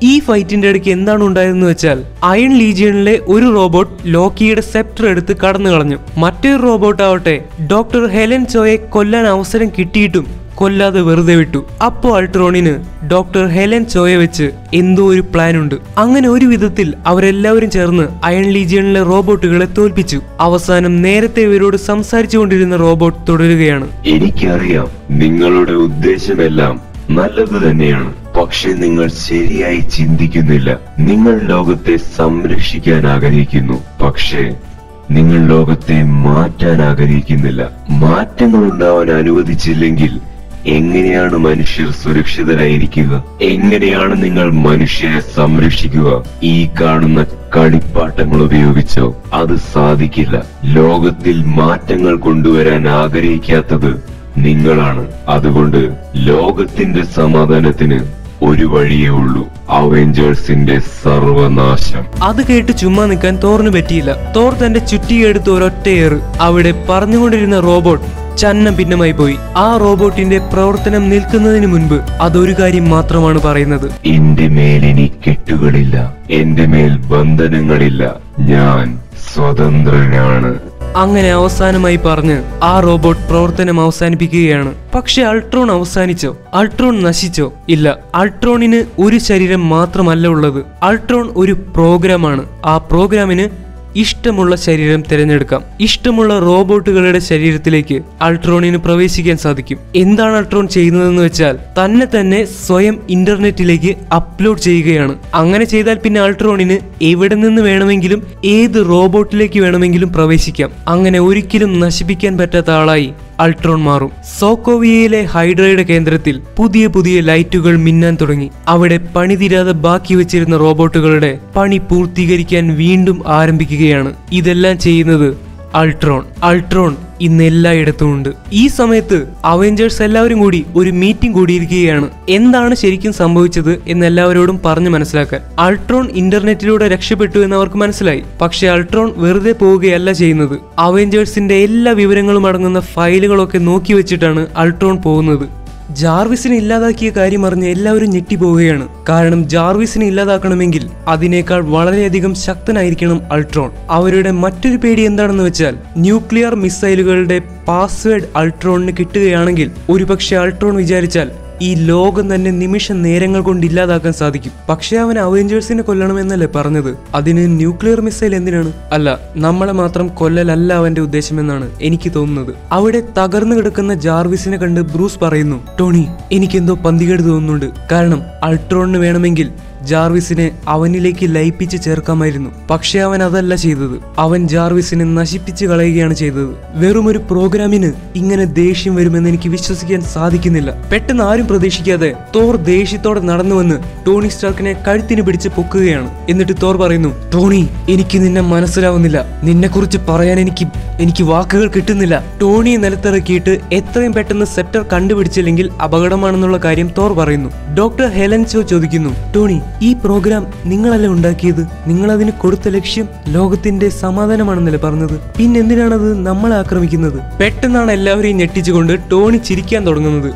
ഈ ഫൈറ്റിന്റെ ഇടയ്ക്ക് എന്താണ് ഉണ്ടായതെന്ന് വെച്ചാൽ അയൺ ലീജിയനിലെ ഒരു റോബോട്ട് ലോക്കിയുടെ സെപ്റ്റർ എടുത്ത് കടന്നു കളഞ്ഞു മറ്റൊരു റോബോട്ട് ആവട്ടെ ഡോക്ടർ ഹെലൻ ചോയെ കൊല്ലാൻ അവസരം കിട്ടിയിട്ടും കൊല്ലാതെ വെറുതെ വിട്ടു അപ്പോ അൾട്രോണിന് ഡോക്ടർ ഹെലൻ ചോയെ വെച്ച് എന്തോ ഒരു പ്ലാൻ ഉണ്ട് അങ്ങനെ ഒരു വിധത്തിൽ അവരെല്ലാവരും ചേർന്ന് അയൺ ലീജിയനിലെ റോബോട്ടുകളെ തോൽപ്പിച്ചു അവസാനം നേരത്തെ ഇവരോട് സംസാരിച്ചു കൊണ്ടിരുന്ന റോബോട്ട് തുടരുകയാണ് എനിക്കറിയാം നിങ്ങളുടെ ഉദ്ദേശമെല്ലാം നല്ലത് തന്നെയാണ് പക്ഷെ നിങ്ങൾ ശരിയായി ചിന്തിക്കുന്നില്ല നിങ്ങൾ ലോകത്തെ സംരക്ഷിക്കാൻ ആഗ്രഹിക്കുന്നു പക്ഷേ നിങ്ങൾ ലോകത്തെ മാറ്റാൻ ആഗ്രഹിക്കുന്നില്ല മാറ്റങ്ങൾ ഉണ്ടാവാൻ അനുവദിച്ചില്ലെങ്കിൽ എങ്ങനെയാണ് മനുഷ്യർ സുരക്ഷിതരായിരിക്കുക എങ്ങനെയാണ് നിങ്ങൾ മനുഷ്യരെ സംരക്ഷിക്കുക ഈ കാണുന്ന കളിപ്പാട്ടങ്ങൾ ഉപയോഗിച്ചോ അത് സാധിക്കില്ല ലോകത്തിൽ മാറ്റങ്ങൾ കൊണ്ടുവരാൻ ആഗ്രഹിക്കാത്തത് നിങ്ങളാണ് അതുകൊണ്ട് ലോകത്തിന്റെ സമാധാനത്തിന് ഒരു വഴിയേ ഉള്ളൂ അവെഞ്ചേഴ്സിന്റെ സർവനാശം അത് കേട്ട് ചുമ്മാ നിൽക്കാൻ തോറിന് പറ്റിയില്ല തോർ തന്റെ ചുറ്റിയെടുത്ത് ഒരൊറ്റയേറ് അവിടെ പറഞ്ഞുകൊണ്ടിരുന്ന റോബോട്ട് ചന്നം ഭിന്നമായി പോയി ആ റോബോട്ടിന്റെ പ്രവർത്തനം നിൽക്കുന്നതിന് മുൻപ് അതൊരു കാര്യം മാത്രമാണ് പറയുന്നത് എന്റെ മേൽ ഇനി കെട്ടുകളില്ല എന്റെ മേൽ ബന്ധനങ്ങളില്ല ഞാൻ സ്വതന്ത്രനാണ് അങ്ങനെ അവസാനമായി പറഞ്ഞ് ആ റോബോട്ട് പ്രവർത്തനം അവസാനിപ്പിക്കുകയാണ് പക്ഷെ അൾട്രോൺ അവസാനിച്ചോ അൾട്രോൺ നശിച്ചോ ഇല്ല അൾട്രോണിന് ഒരു ശരീരം മാത്രമല്ല ഉള്ളത് അൾട്രോൺ ഒരു പ്രോഗ്രാമാണ് ആ പ്രോഗ്രാമിന് ഇഷ്ടമുള്ള ശരീരം തിരഞ്ഞെടുക്കാം ഇഷ്ടമുള്ള റോബോട്ടുകളുടെ ശരീരത്തിലേക്ക് അൾട്രോണിന് പ്രവേശിക്കാൻ സാധിക്കും എന്താണ് അൾട്രോൺ ചെയ്യുന്നതെന്ന് വെച്ചാൽ തന്നെ തന്നെ സ്വയം ഇന്റർനെറ്റിലേക്ക് അപ്ലോഡ് ചെയ്യുകയാണ് അങ്ങനെ ചെയ്താൽ പിന്നെ അൾട്രോണിന് എവിടെ നിന്ന് വേണമെങ്കിലും ഏത് റോബോട്ടിലേക്ക് വേണമെങ്കിലും പ്രവേശിക്കാം അങ്ങനെ ഒരിക്കലും നശിപ്പിക്കാൻ പറ്റാത്ത ആളായി അൾട്രോൺ മാറും സോക്കോവിയയിലെ ഹൈഡ്രയുടെ കേന്ദ്രത്തിൽ പുതിയ പുതിയ ലൈറ്റുകൾ മിന്നാൻ തുടങ്ങി അവിടെ പണിതീരാതെ ബാക്കി വെച്ചിരുന്ന റോബോട്ടുകളുടെ പണി പൂർത്തീകരിക്കാൻ വീണ്ടും ആരംഭിക്കുകയാണ് ഇതെല്ലാം ചെയ്യുന്നത് അൾട്രോൺ അൾട്രോൺ ഇന്ന് എല്ലായിടത്തും ഉണ്ട് ഈ സമയത്ത് അവഞ്ചേഴ്സ് എല്ലാവരും കൂടി ഒരു മീറ്റിംഗ് കൂടിയിരിക്കുകയാണ് എന്താണ് ശരിക്കും സംഭവിച്ചത് എന്ന് എല്ലാവരോടും പറഞ്ഞു മനസ്സിലാക്കാൻ അൾട്രോൺ ഇന്റർനെറ്റിലൂടെ രക്ഷപ്പെട്ടു എന്ന് അവർക്ക് മനസ്സിലായി പക്ഷെ അൾട്രോൺ വെറുതെ പോവുകയല്ല ചെയ്യുന്നത് അവഞ്ചേഴ്സിന്റെ എല്ലാ വിവരങ്ങളും അടങ്ങുന്ന ഫയലുകളൊക്കെ നോക്കി വെച്ചിട്ടാണ് അൾട്രോൺ പോകുന്നത് ജാർവിസിനെ ഇല്ലാതാക്കിയ കാര്യം അറിഞ്ഞ് എല്ലാവരും ഞെട്ടിപ്പോവുകയാണ് കാരണം ജാർവിസിനെ ഇല്ലാതാക്കണമെങ്കിൽ അതിനേക്കാൾ വളരെയധികം ശക്തനായിരിക്കണം അൾട്രോൺ അവരുടെ മറ്റൊരു പേടി എന്താണെന്ന് വെച്ചാൽ ന്യൂക്ലിയർ മിസൈലുകളുടെ പാസ്വേഡ് അൾട്രോണിന് കിട്ടുകയാണെങ്കിൽ ഒരുപക്ഷെ അൾട്രോൺ വിചാരിച്ചാൽ ഈ ലോകം തന്നെ നിമിഷ നേരങ്ങൾ കൊണ്ട് ഇല്ലാതാക്കാൻ സാധിക്കും പക്ഷെ അവൻ അവഞ്ചേഴ്സിനെ കൊല്ലണമെന്നല്ലേ പറഞ്ഞത് അതിന് ന്യൂക്ലിയർ മിസൈൽ എന്തിനാണ് അല്ല നമ്മളെ മാത്രം കൊല്ലലല്ല അവന്റെ ഉദ്ദേശമെന്നാണ് എനിക്ക് തോന്നുന്നത് അവിടെ തകർന്നു കിടക്കുന്ന ജാർവിസിനെ കണ്ട് ബ്രൂസ് പറയുന്നു ടോണി എനിക്കെന്തോ പന്തികേട് തോന്നുന്നുണ്ട് കാരണം അൾട്രോണിന് വേണമെങ്കിൽ ജാർവിസിനെ അവനിലേക്ക് ലയിപ്പിച്ച് ചേർക്കാമായിരുന്നു പക്ഷെ അവൻ അതല്ല ചെയ്തത് അവൻ ജാർവിസിനെ നശിപ്പിച്ച് കളയുകയാണ് ചെയ്തത് വെറും ഒരു പ്രോഗ്രാമിന് ഇങ്ങനെ ദേഷ്യം വരുമെന്ന് എനിക്ക് വിശ്വസിക്കാൻ സാധിക്കുന്നില്ല പെട്ടെന്ന് ആരും പ്രതീക്ഷിക്കാതെ തോർ ദേഷ്യത്തോടെ നടന്നു വന്ന് ടോണി സ്റ്റാർക്കിനെ കഴുത്തിന് പിടിച്ച് പൊക്കുകയാണ് എന്നിട്ട് തോർ പറയുന്നു ടോണി എനിക്ക് നിന്നെ മനസ്സിലാവുന്നില്ല നിന്നെ കുറിച്ച് പറയാൻ എനിക്ക് എനിക്ക് വാക്കുകൾ കിട്ടുന്നില്ല ടോണിയെ നിലത്തിറക്കിയിട്ട് എത്രയും പെട്ടെന്ന് സെപ്റ്റർ കണ്ടുപിടിച്ചില്ലെങ്കിൽ അപകടമാണെന്നുള്ള കാര്യം തോർ പറയുന്നു ഡോക്ടർ ഹെലൻ ചോ ചോദിക്കുന്നു ടോണി ഈ പ്രോഗ്രാം നിങ്ങളല്ലേ ഉണ്ടാക്കിയത് നിങ്ങൾ അതിന് കൊടുത്ത ലക്ഷ്യം ലോകത്തിന്റെ സമാധാനമാണെന്നല്ലേ പറഞ്ഞത് പിന്നെ എന്തിനാണത് നമ്മളെ ആക്രമിക്കുന്നത് പെട്ടെന്നാണ് എല്ലാവരെയും ഞെട്ടിച്ചുകൊണ്ട് ടോണി ചിരിക്കാൻ തുടങ്ങുന്നത്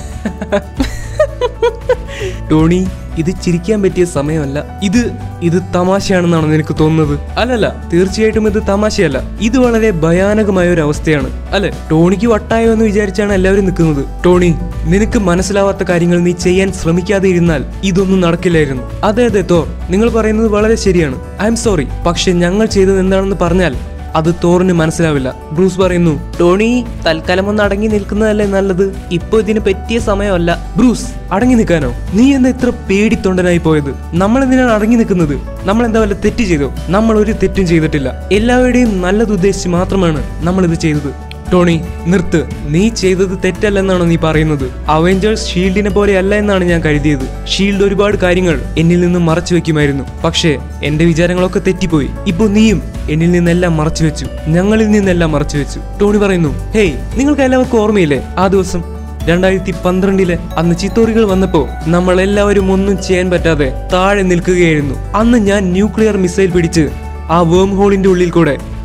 ടോണി ഇത് ചിരിക്കാൻ പറ്റിയ സമയമല്ല ഇത് ഇത് തമാശയാണെന്നാണ് നിനക്ക് തോന്നുന്നത് അല്ലല്ല തീർച്ചയായിട്ടും ഇത് തമാശയല്ല ഇത് വളരെ ഭയാനകമായ ഒരു അവസ്ഥയാണ് അല്ലെ ടോണിക്ക് വട്ടായോ എന്ന് വിചാരിച്ചാണ് എല്ലാവരും നിൽക്കുന്നത് ടോണി നിനക്ക് മനസ്സിലാവാത്ത കാര്യങ്ങൾ നീ ചെയ്യാൻ ശ്രമിക്കാതെ ഇരുന്നാൽ ഇതൊന്നും നടക്കില്ലായിരുന്നു അതെ അതെ തോർ നിങ്ങൾ പറയുന്നത് വളരെ ശരിയാണ് ഐ എം സോറി പക്ഷെ ഞങ്ങൾ ചെയ്തത് എന്താണെന്ന് പറഞ്ഞാൽ അത് തോറിന് മനസ്സിലാവില്ല ബ്രൂസ് പറയുന്നു ടോണി തൽക്കാലം ഒന്ന് അടങ്ങി നിൽക്കുന്നതല്ലേ നല്ലത് ഇപ്പൊ ഇതിന് പറ്റിയ സമയമല്ല ബ്രൂസ് അടങ്ങി നിൽക്കാനോ നീ എന്താ ഇത്ര പേടിത്തൊണ്ടനായി പോയത് നമ്മൾ എന്തിനാണ് അടങ്ങി നിൽക്കുന്നത് നമ്മൾ എന്താ വല്ല തെറ്റ് ചെയ്തോ നമ്മൾ ഒരു തെറ്റും ചെയ്തിട്ടില്ല എല്ലാവരുടെയും നല്ലത് ഉദ്ദേശിച്ച് മാത്രമാണ് നമ്മൾ ഇത് ചെയ്തത് ടോണി നിർത്ത് നീ ചെയ്തത് തെറ്റല്ലെന്നാണ് നീ പറയുന്നത് അവഞ്ചേഴ്സ് ഷീൽഡിനെ പോലെ അല്ല എന്നാണ് ഞാൻ കരുതിയത് ഷീൽഡ് ഒരുപാട് കാര്യങ്ങൾ എന്നിൽ നിന്നും മറച്ചു വെക്കുമായിരുന്നു പക്ഷേ എന്റെ വിചാരങ്ങളൊക്കെ തെറ്റിപ്പോയി ഇപ്പൊ നീയും എന്നിൽ നിന്നെല്ലാം മറച്ചു വെച്ചു ഞങ്ങളിൽ നിന്നെല്ലാം മറച്ചു വെച്ചു ടോണി പറയുന്നു ഹേയ് നിങ്ങൾക്ക് എല്ലാവർക്കും ഓർമ്മയില്ലേ ആ ദിവസം രണ്ടായിരത്തി പന്ത്രണ്ടിലെ അന്ന് ചിത്തോറികൾ വന്നപ്പോ നമ്മൾ എല്ലാവരും ഒന്നും ചെയ്യാൻ പറ്റാതെ താഴെ നിൽക്കുകയായിരുന്നു അന്ന് ഞാൻ ന്യൂക്ലിയർ മിസൈൽ പിടിച്ച് ആ വേം ഹോളിന്റെ ഉള്ളിൽ കൂടെ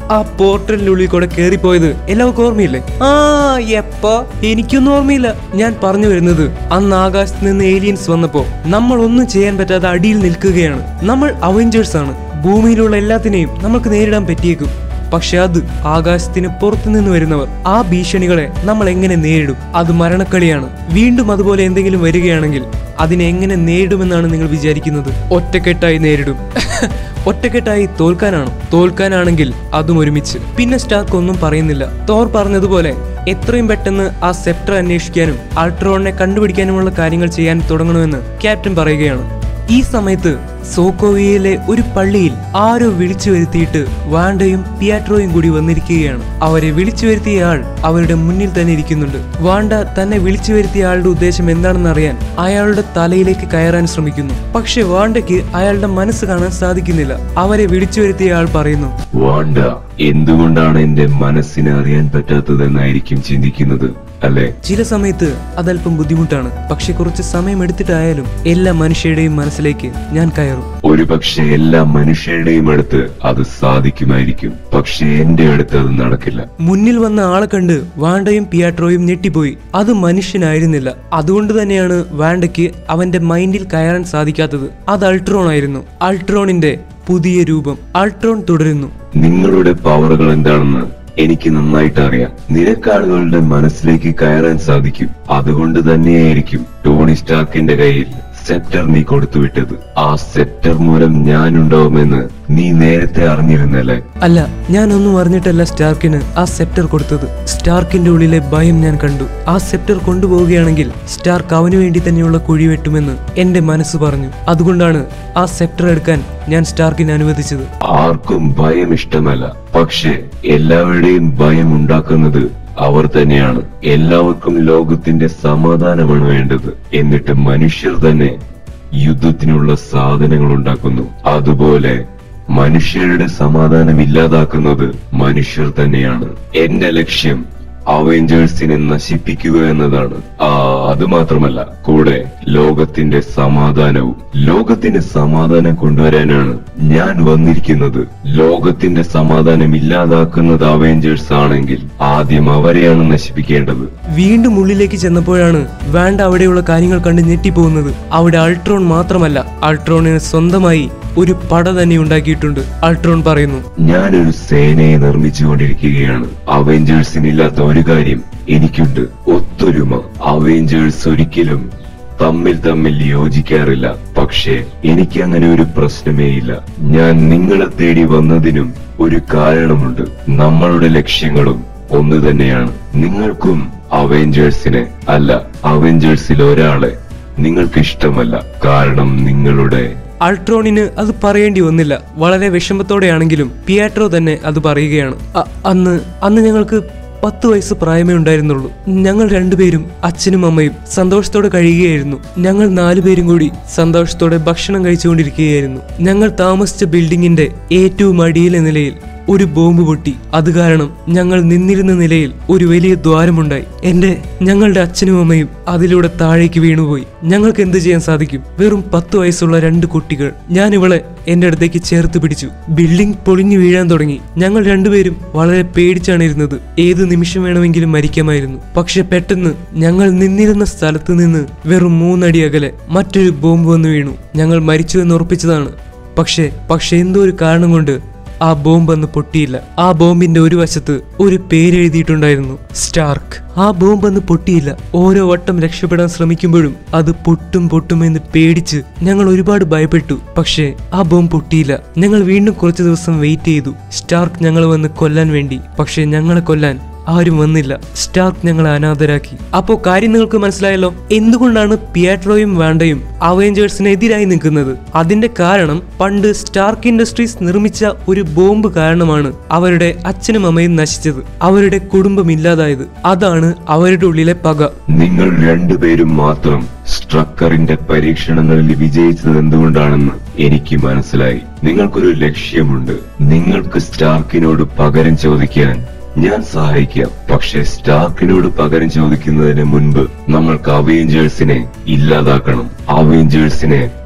ആ പോർട്ടലിനുള്ളിൽ കൂടെ കയറിപ്പോയത് എല്ലാവർക്കും ഓർമ്മയില്ലേ ആ എപ്പോ എനിക്കൊന്നും ഓർമ്മയില്ല ഞാൻ പറഞ്ഞു വരുന്നത് അന്ന് ആകാശത്ത് നിന്ന് ഏലിയൻസ് വന്നപ്പോ നമ്മൾ ഒന്നും ചെയ്യാൻ പറ്റാതെ അടിയിൽ നിൽക്കുകയാണ് നമ്മൾ അവഞ്ചേഴ്സ് ആണ് ഭൂമിയിലുള്ള എല്ലാത്തിനെയും നമുക്ക് നേരിടാൻ പറ്റിയേക്കും പക്ഷെ അത് ആകാശത്തിന് പുറത്തു നിന്ന് വരുന്നവർ ആ ഭീഷണികളെ നമ്മൾ എങ്ങനെ നേരിടും അത് മരണക്കളിയാണ് വീണ്ടും അതുപോലെ എന്തെങ്കിലും വരികയാണെങ്കിൽ അതിനെ എങ്ങനെ നേരിടുമെന്നാണ് നിങ്ങൾ വിചാരിക്കുന്നത് ഒറ്റക്കെട്ടായി നേരിടും ഒറ്റക്കെട്ടായി തോൽക്കാനാണോ തോൽക്കാനാണെങ്കിൽ അതും ഒരുമിച്ച് പിന്നെ സ്റ്റാർക്ക് ഒന്നും പറയുന്നില്ല തോർ പറഞ്ഞതുപോലെ എത്രയും പെട്ടെന്ന് ആ സെപ്റ്റർ അന്വേഷിക്കാനും അൾട്രോണിനെ കണ്ടുപിടിക്കാനുമുള്ള കാര്യങ്ങൾ ചെയ്യാൻ തുടങ്ങണമെന്ന് ക്യാപ്റ്റൻ പറയുകയാണ് ഈ സമയത്ത് സോക്കോവിയയിലെ ഒരു പള്ളിയിൽ ആരോ വിളിച്ചു വരുത്തിയിട്ട് വാണ്ടയും പിയാട്രോയും കൂടി വന്നിരിക്കുകയാണ് അവരെ വിളിച്ചു വരുത്തിയ ആൾ അവരുടെ മുന്നിൽ തന്നെ ഇരിക്കുന്നുണ്ട് വാണ്ട തന്നെ വിളിച്ചു വരുത്തിയ ആളുടെ ഉദ്ദേശം എന്താണെന്ന് അറിയാൻ അയാളുടെ തലയിലേക്ക് കയറാൻ ശ്രമിക്കുന്നു പക്ഷെ വാണ്ടയ്ക്ക് അയാളുടെ മനസ്സ് കാണാൻ സാധിക്കുന്നില്ല അവരെ വിളിച്ചു വരുത്തിയ ആൾ പറയുന്നു വാണ്ട എന്തുകൊണ്ടാണ് എന്റെ മനസ്സിനെ അറിയാൻ പറ്റാത്തതെന്നായിരിക്കും ചിന്തിക്കുന്നത് അല്ലെ ചില സമയത്ത് അതല്പം ബുദ്ധിമുട്ടാണ് പക്ഷെ കുറച്ച് സമയം എടുത്തിട്ടായാലും എല്ലാ മനുഷ്യരുടെയും മനസ്സിലേക്ക് ഞാൻ കയറും ഒരുപക്ഷെ എല്ലാ മനുഷ്യരുടെയും അടുത്ത് അത് സാധിക്കുമായിരിക്കും പക്ഷെ എന്റെ അടുത്ത് അത് നടക്കില്ല മുന്നിൽ വന്ന ആളെ കണ്ട് വാണ്ടയും പിയാട്രോയും ഞെട്ടിപ്പോയി അത് മനുഷ്യനായിരുന്നില്ല അതുകൊണ്ട് തന്നെയാണ് വാണ്ടയ്ക്ക് അവന്റെ മൈൻഡിൽ കയറാൻ സാധിക്കാത്തത് അത് അൾട്രോൺ ആയിരുന്നു അൾട്രോണിന്റെ പുതിയ രൂപം അൾട്രോൺ തുടരുന്നു നിങ്ങളുടെ പവറുകൾ എന്താണെന്ന് എനിക്ക് നന്നായിട്ട് അറിയാം നിനക്കാളുകളുടെ മനസ്സിലേക്ക് കയറാൻ സാധിക്കും അതുകൊണ്ട് തന്നെയായിരിക്കും ടോണി സ്റ്റാർക്കിന്റെ കയ്യിൽ സെപ്റ്റർ നീ കൊടുത്തുവിട്ടത് ആ സെപ്റ്റർ മൂലം ഞാനുണ്ടാവുമെന്ന് നീ നേരത്തെ അറിഞ്ഞിരുന്നല്ലേ അല്ല ഞാനൊന്നും അറിഞ്ഞിട്ടല്ല സ്റ്റാർക്കിന് ആ സെപ്റ്റർ കൊടുത്തത് സ്റ്റാർക്കിന്റെ ഉള്ളിലെ ഭയം ഞാൻ കണ്ടു ആ സെപ്റ്റർ കൊണ്ടുപോവുകയാണെങ്കിൽ സ്റ്റാർക്ക് അവന് വേണ്ടി തന്നെയുള്ള കുഴി വെട്ടുമെന്ന് എന്റെ മനസ്സ് പറഞ്ഞു അതുകൊണ്ടാണ് ആ സെപ്റ്റർ എടുക്കാൻ ഞാൻ സ്റ്റാർക്കിനെ അനുവദിച്ചത് ആർക്കും ഭയം ഇഷ്ടമല്ല പക്ഷെ എല്ലാവരുടെയും ഭയം ഉണ്ടാക്കുന്നത് അവർ തന്നെയാണ് എല്ലാവർക്കും ലോകത്തിന്റെ സമാധാനമാണ് വേണ്ടത് എന്നിട്ട് മനുഷ്യർ തന്നെ യുദ്ധത്തിനുള്ള സാധനങ്ങൾ ഉണ്ടാക്കുന്നു അതുപോലെ മനുഷ്യരുടെ സമാധാനം ഇല്ലാതാക്കുന്നത് മനുഷ്യർ തന്നെയാണ് എന്റെ ലക്ഷ്യം അവഞ്ചേഴ്സിനെ നശിപ്പിക്കുക എന്നതാണ് ആ അത് മാത്രമല്ല കൂടെ ലോകത്തിന്റെ സമാധാനവും ലോകത്തിന് സമാധാനം കൊണ്ടുവരാനാണ് ഞാൻ വന്നിരിക്കുന്നത് ലോകത്തിന്റെ സമാധാനം ഇല്ലാതാക്കുന്നത് അവഞ്ചേഴ്സ് ആണെങ്കിൽ ആദ്യം അവരെയാണ് നശിപ്പിക്കേണ്ടത് വീണ്ടും ഉള്ളിലേക്ക് ചെന്നപ്പോഴാണ് വേണ്ട അവിടെയുള്ള കാര്യങ്ങൾ കണ്ട് ഞെട്ടിപ്പോകുന്നത് അവിടെ അൾട്രോൺ മാത്രമല്ല അൾട്രോണിന് സ്വന്തമായി ഒരു പട തന്നെ ഉണ്ടാക്കിയിട്ടുണ്ട് അൾട്രോൺ പറയുന്നു ഞാനൊരു സേനയെ നിർമ്മിച്ചുകൊണ്ടിരിക്കുകയാണ് അവഞ്ചേഴ്സിനില്ലാത്ത ഒരു കാര്യം എനിക്കുണ്ട് ഒത്തൊരുമ അവഞ്ചേഴ്സ് ഒരിക്കലും തമ്മിൽ തമ്മിൽ യോജിക്കാറില്ല പക്ഷേ എനിക്ക് അങ്ങനെ ഒരു പ്രശ്നമേ ഇല്ല ഞാൻ നിങ്ങളെ തേടി വന്നതിനും ഒരു കാരണമുണ്ട് നമ്മളുടെ ലക്ഷ്യങ്ങളും ഒന്ന് തന്നെയാണ് നിങ്ങൾക്കും അവഞ്ചേഴ്സിനെ അല്ല അവഞ്ചേഴ്സിൽ ഒരാളെ നിങ്ങൾക്ക് ഇഷ്ടമല്ല കാരണം നിങ്ങളുടെ അൾട്രോണിന് അത് പറയേണ്ടി വന്നില്ല വളരെ വിഷമത്തോടെയാണെങ്കിലും പിയാട്രോ തന്നെ അത് പറയുകയാണ് അ- അന്ന് അന്ന് ഞങ്ങൾക്ക് പത്ത് വയസ്സ് പ്രായമേ ഉണ്ടായിരുന്നുള്ളൂ ഞങ്ങൾ രണ്ടുപേരും അച്ഛനും അമ്മയും സന്തോഷത്തോടെ കഴിയുകയായിരുന്നു ഞങ്ങൾ നാലുപേരും കൂടി സന്തോഷത്തോടെ ഭക്ഷണം കഴിച്ചുകൊണ്ടിരിക്കുകയായിരുന്നു ഞങ്ങൾ താമസിച്ച ബിൽഡിങ്ങിന്റെ ഏറ്റവും അടിയിലെ നിലയിൽ ഒരു ബോംബ് പൊട്ടി അത് കാരണം ഞങ്ങൾ നിന്നിരുന്ന നിലയിൽ ഒരു വലിയ ദ്വാരമുണ്ടായി എന്റെ ഞങ്ങളുടെ അച്ഛനും അമ്മയും അതിലൂടെ താഴേക്ക് വീണുപോയി ഞങ്ങൾക്ക് എന്ത് ചെയ്യാൻ സാധിക്കും വെറും പത്ത് വയസ്സുള്ള രണ്ട് കുട്ടികൾ ഞാൻ ഇവളെ എന്റെ അടുത്തേക്ക് ചേർത്ത് പിടിച്ചു ബിൽഡിംഗ് പൊളിഞ്ഞു വീഴാൻ തുടങ്ങി ഞങ്ങൾ രണ്ടുപേരും വളരെ പേടിച്ചാണ് ഇരുന്നത് ഏത് നിമിഷം വേണമെങ്കിലും മരിക്കാമായിരുന്നു പക്ഷെ പെട്ടെന്ന് ഞങ്ങൾ നിന്നിരുന്ന സ്ഥലത്ത് നിന്ന് വെറും മൂന്നടി അകലെ മറ്റൊരു ബോംബ് വന്നു വീണു ഞങ്ങൾ മരിച്ചു എന്ന് ഉറപ്പിച്ചതാണ് പക്ഷേ പക്ഷെ എന്തോ ഒരു കാരണം കൊണ്ട് ആ ബോംബ് അന്ന് പൊട്ടിയില്ല ആ ബോംബിന്റെ ഒരു വശത്ത് ഒരു പേരെഴുതിയിട്ടുണ്ടായിരുന്നു സ്റ്റാർക്ക് ആ ബോംബ് അന്ന് പൊട്ടിയില്ല ഓരോ വട്ടം രക്ഷപ്പെടാൻ ശ്രമിക്കുമ്പോഴും അത് പൊട്ടും പൊട്ടുമെന്ന് പേടിച്ച് ഞങ്ങൾ ഒരുപാട് ഭയപ്പെട്ടു പക്ഷേ ആ ബോംബ് പൊട്ടിയില്ല ഞങ്ങൾ വീണ്ടും കുറച്ചു ദിവസം വെയിറ്റ് ചെയ്തു സ്റ്റാർക്ക് ഞങ്ങൾ വന്ന് കൊല്ലാൻ വേണ്ടി പക്ഷേ ഞങ്ങളെ കൊല്ലാൻ ആരും വന്നില്ല സ്റ്റാർക്ക് ഞങ്ങളെ അനാഥരാക്കി അപ്പോ കാര്യം നിങ്ങൾക്ക് മനസ്സിലായല്ലോ എന്തുകൊണ്ടാണ് പിയാട്രോയും വാണ്ടയും അവഞ്ചേഴ്സിനെതിരായി നിൽക്കുന്നത് അതിന്റെ കാരണം പണ്ട് സ്റ്റാർക്ക് ഇൻഡസ്ട്രീസ് നിർമ്മിച്ച ഒരു ബോംബ് കാരണമാണ് അവരുടെ അച്ഛനും അമ്മയും നശിച്ചത് അവരുടെ കുടുംബം ഇല്ലാതായത് അതാണ് അവരുടെ ഉള്ളിലെ പക നിങ്ങൾ രണ്ടുപേരും മാത്രം സ്ട്രക്കറിന്റെ പരീക്ഷണങ്ങളിൽ വിജയിച്ചത് എന്തുകൊണ്ടാണെന്ന് എനിക്ക് മനസ്സിലായി നിങ്ങൾക്കൊരു ലക്ഷ്യമുണ്ട് നിങ്ങൾക്ക് സ്റ്റാർക്കിനോട് പകരം ചോദിക്കാൻ ഞാൻ സഹായിക്കാം പക്ഷെ സ്റ്റാർക്കിനോട് പകരം ചോദിക്കുന്നതിന് മുൻപ് നമ്മൾക്ക് അവഞ്ചേഴ്സിനെ ഇല്ലാതാക്കണം അവഞ്ചേഴ്സിനെ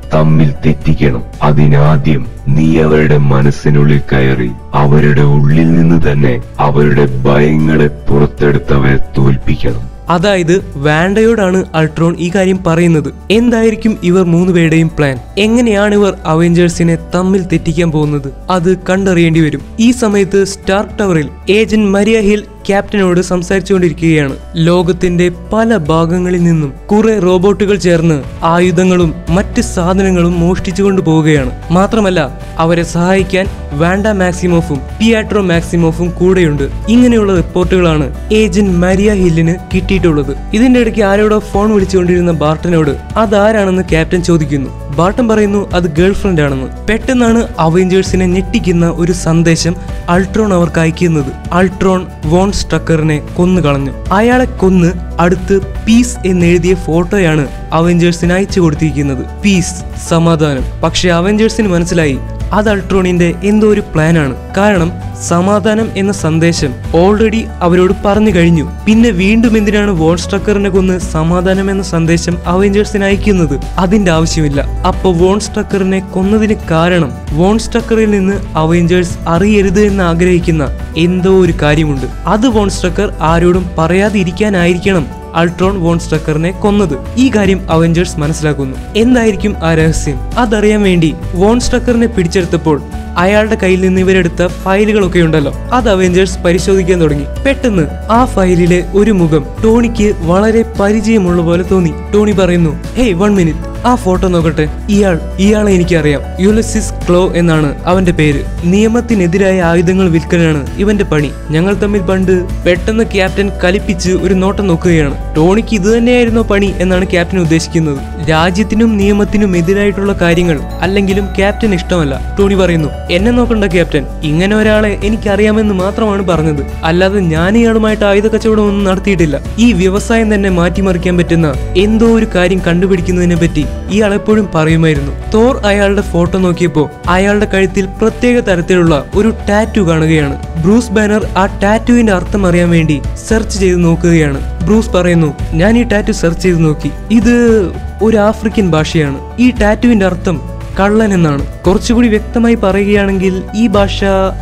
തമ്മിൽ തെറ്റിക്കണം അതിനാദ്യം നീ അവരുടെ മനസ്സിനുള്ളിൽ കയറി അവരുടെ ഉള്ളിൽ നിന്ന് തന്നെ അവരുടെ ഭയങ്ങളെ പുറത്തെടുത്ത് അവരെ തോൽപ്പിക്കണം അതായത് വാൻഡയോടാണ് അൾട്രോൺ ഈ കാര്യം പറയുന്നത് എന്തായിരിക്കും ഇവർ മൂന്നുപേരുടെയും പ്ലാൻ എങ്ങനെയാണ് ഇവർ അവഞ്ചേഴ്സിനെ തമ്മിൽ തെറ്റിക്കാൻ പോകുന്നത് അത് കണ്ടറിയേണ്ടി വരും ഈ സമയത്ത് സ്റ്റാർക്ക് ടവറിൽ ഏജന്റ് മരിയ ഹിൽ ക്യാപ്റ്റനോട് സംസാരിച്ചുകൊണ്ടിരിക്കുകയാണ് ലോകത്തിന്റെ പല ഭാഗങ്ങളിൽ നിന്നും കുറെ റോബോട്ടുകൾ ചേർന്ന് ആയുധങ്ങളും മറ്റ് സാധനങ്ങളും മോഷ്ടിച്ചുകൊണ്ട് പോവുകയാണ് മാത്രമല്ല അവരെ സഹായിക്കാൻ വാൻഡ മാക്സിമോഫും പിയാട്രോ മാക്സിമോഫും കൂടെയുണ്ട് ഇങ്ങനെയുള്ള റിപ്പോർട്ടുകളാണ് ഏജന്റ് മരിയ ഹില്ലിന് കിട്ടിയിട്ടുള്ളത് ഇതിന്റെ ഇടയ്ക്ക് ആരോടോ ഫോൺ വിളിച്ചുകൊണ്ടിരുന്ന ബാർട്ടനോട് അതാരാണെന്ന് ക്യാപ്റ്റൻ ചോദിക്കുന്നു ബാർട്ടൻ പറയുന്നു അത് ഗേൾ ഫ്രണ്ട് ആണെന്ന് പെട്ടെന്നാണ് അവഞ്ചേഴ്സിനെ ഞെട്ടിക്കുന്ന ഒരു സന്ദേശം അൾട്രോൺ അവർക്ക് അയക്കുന്നത് അൾട്രോൺ വോൺ സ്ട്രക്കറിനെ കൊന്നു കളഞ്ഞു അയാളെ കൊന്ന് അടുത്ത് പീസ് എന്നെഴുതിയ ഫോട്ടോയാണ് അവഞ്ചേഴ്സിന് അയച്ചു കൊടുത്തിരിക്കുന്നത് പീസ് സമാധാനം പക്ഷെ അവഞ്ചേഴ്സിന് മനസ്സിലായി അത് അൾട്രോണിന്റെ എന്തോ ഒരു പ്ലാനാണ് കാരണം സമാധാനം എന്ന സന്ദേശം ഓൾറെഡി അവരോട് പറഞ്ഞു കഴിഞ്ഞു പിന്നെ വീണ്ടും എന്തിനാണ് വോൺ സ്ട്രക്കറിനെ കൊന്ന് സമാധാനം എന്ന സന്ദേശം അവഞ്ചേഴ്സിന് അയക്കുന്നത് അതിന്റെ ആവശ്യമില്ല അപ്പൊ വോൺ സ്ട്രക്കറിനെ കൊന്നതിന് കാരണം വോൺ സ്ട്രക്കറിൽ നിന്ന് അവഞ്ചേഴ്സ് അറിയരുത് എന്ന് ആഗ്രഹിക്കുന്ന എന്തോ ഒരു കാര്യമുണ്ട് അത് വോൺ സ്ട്രക്കർ ആരോടും പറയാതിരിക്കാനായിരിക്കണം അൾട്രോൺ വോൺ സ്ട്രക്കറിനെ കൊന്നത് ഈ കാര്യം അവഞ്ചേഴ്സ് മനസ്സിലാക്കുന്നു എന്തായിരിക്കും ആ രഹസ്യം അതറിയാൻ വേണ്ടി വോൺ സ്ട്രക്കറിനെ പിടിച്ചെടുത്തപ്പോൾ അയാളുടെ കയ്യിൽ നിന്ന് ഇവരെടുത്ത ഫയലുകളൊക്കെ ഉണ്ടല്ലോ അത് അവഞ്ചേഴ്സ് പരിശോധിക്കാൻ തുടങ്ങി പെട്ടെന്ന് ആ ഫയലിലെ ഒരു മുഖം ടോണിക്ക് വളരെ പരിചയമുള്ള പോലെ തോന്നി ടോണി പറയുന്നു ഹേയ് വൺ മിനിറ്റ് ആ ഫോട്ടോ നോക്കട്ടെ ഇയാൾ ഇയാളെ എനിക്കറിയാം യുലസിസ് ക്ലോ എന്നാണ് അവന്റെ പേര് നിയമത്തിനെതിരായ ആയുധങ്ങൾ വിൽക്കലാണ് ഇവന്റെ പണി ഞങ്ങൾ തമ്മിൽ പണ്ട് പെട്ടെന്ന് ക്യാപ്റ്റൻ കലിപ്പിച്ച് ഒരു നോട്ടം നോക്കുകയാണ് ടോണിക്ക് ഇത് തന്നെയായിരുന്നോ പണി എന്നാണ് ക്യാപ്റ്റൻ ഉദ്ദേശിക്കുന്നത് രാജ്യത്തിനും നിയമത്തിനും എതിരായിട്ടുള്ള കാര്യങ്ങൾ അല്ലെങ്കിലും ക്യാപ്റ്റൻ ഇഷ്ടമല്ല ടോണി പറയുന്നു എന്നെ നോക്കണ്ട ക്യാപ്റ്റൻ ഇങ്ങനെ ഒരാളെ എനിക്കറിയാമെന്ന് മാത്രമാണ് പറഞ്ഞത് അല്ലാതെ ഞാൻ ഇയാളുമായിട്ട് ആയുധ കച്ചവടം ഒന്നും നടത്തിയിട്ടില്ല ഈ വ്യവസായം തന്നെ മാറ്റിമറിക്കാൻ പറ്റുന്ന എന്തോ ഒരു കാര്യം കണ്ടുപിടിക്കുന്നതിനെ പറ്റി ഇയാൾ എപ്പോഴും പറയുമായിരുന്നു തോർ അയാളുടെ ഫോട്ടോ നോക്കിയപ്പോ അയാളുടെ കഴുത്തിൽ പ്രത്യേക തരത്തിലുള്ള ഒരു ടാറ്റു കാണുകയാണ് ബ്രൂസ് ബാനർ ആ ടാറ്റുവിന്റെ അർത്ഥം അറിയാൻ വേണ്ടി സെർച്ച് ചെയ്ത് നോക്കുകയാണ് ബ്രൂസ് പറയുന്നു ഞാൻ ഈ ടാറ്റു സെർച്ച് ചെയ്ത് നോക്കി ഇത് ഒരു ആഫ്രിക്കൻ ഭാഷയാണ് ഈ ടാറ്റുവിന്റെ അർത്ഥം കള്ളൻ എന്നാണ് കുറച്ചുകൂടി വ്യക്തമായി പറയുകയാണെങ്കിൽ ഈ ഭാഷ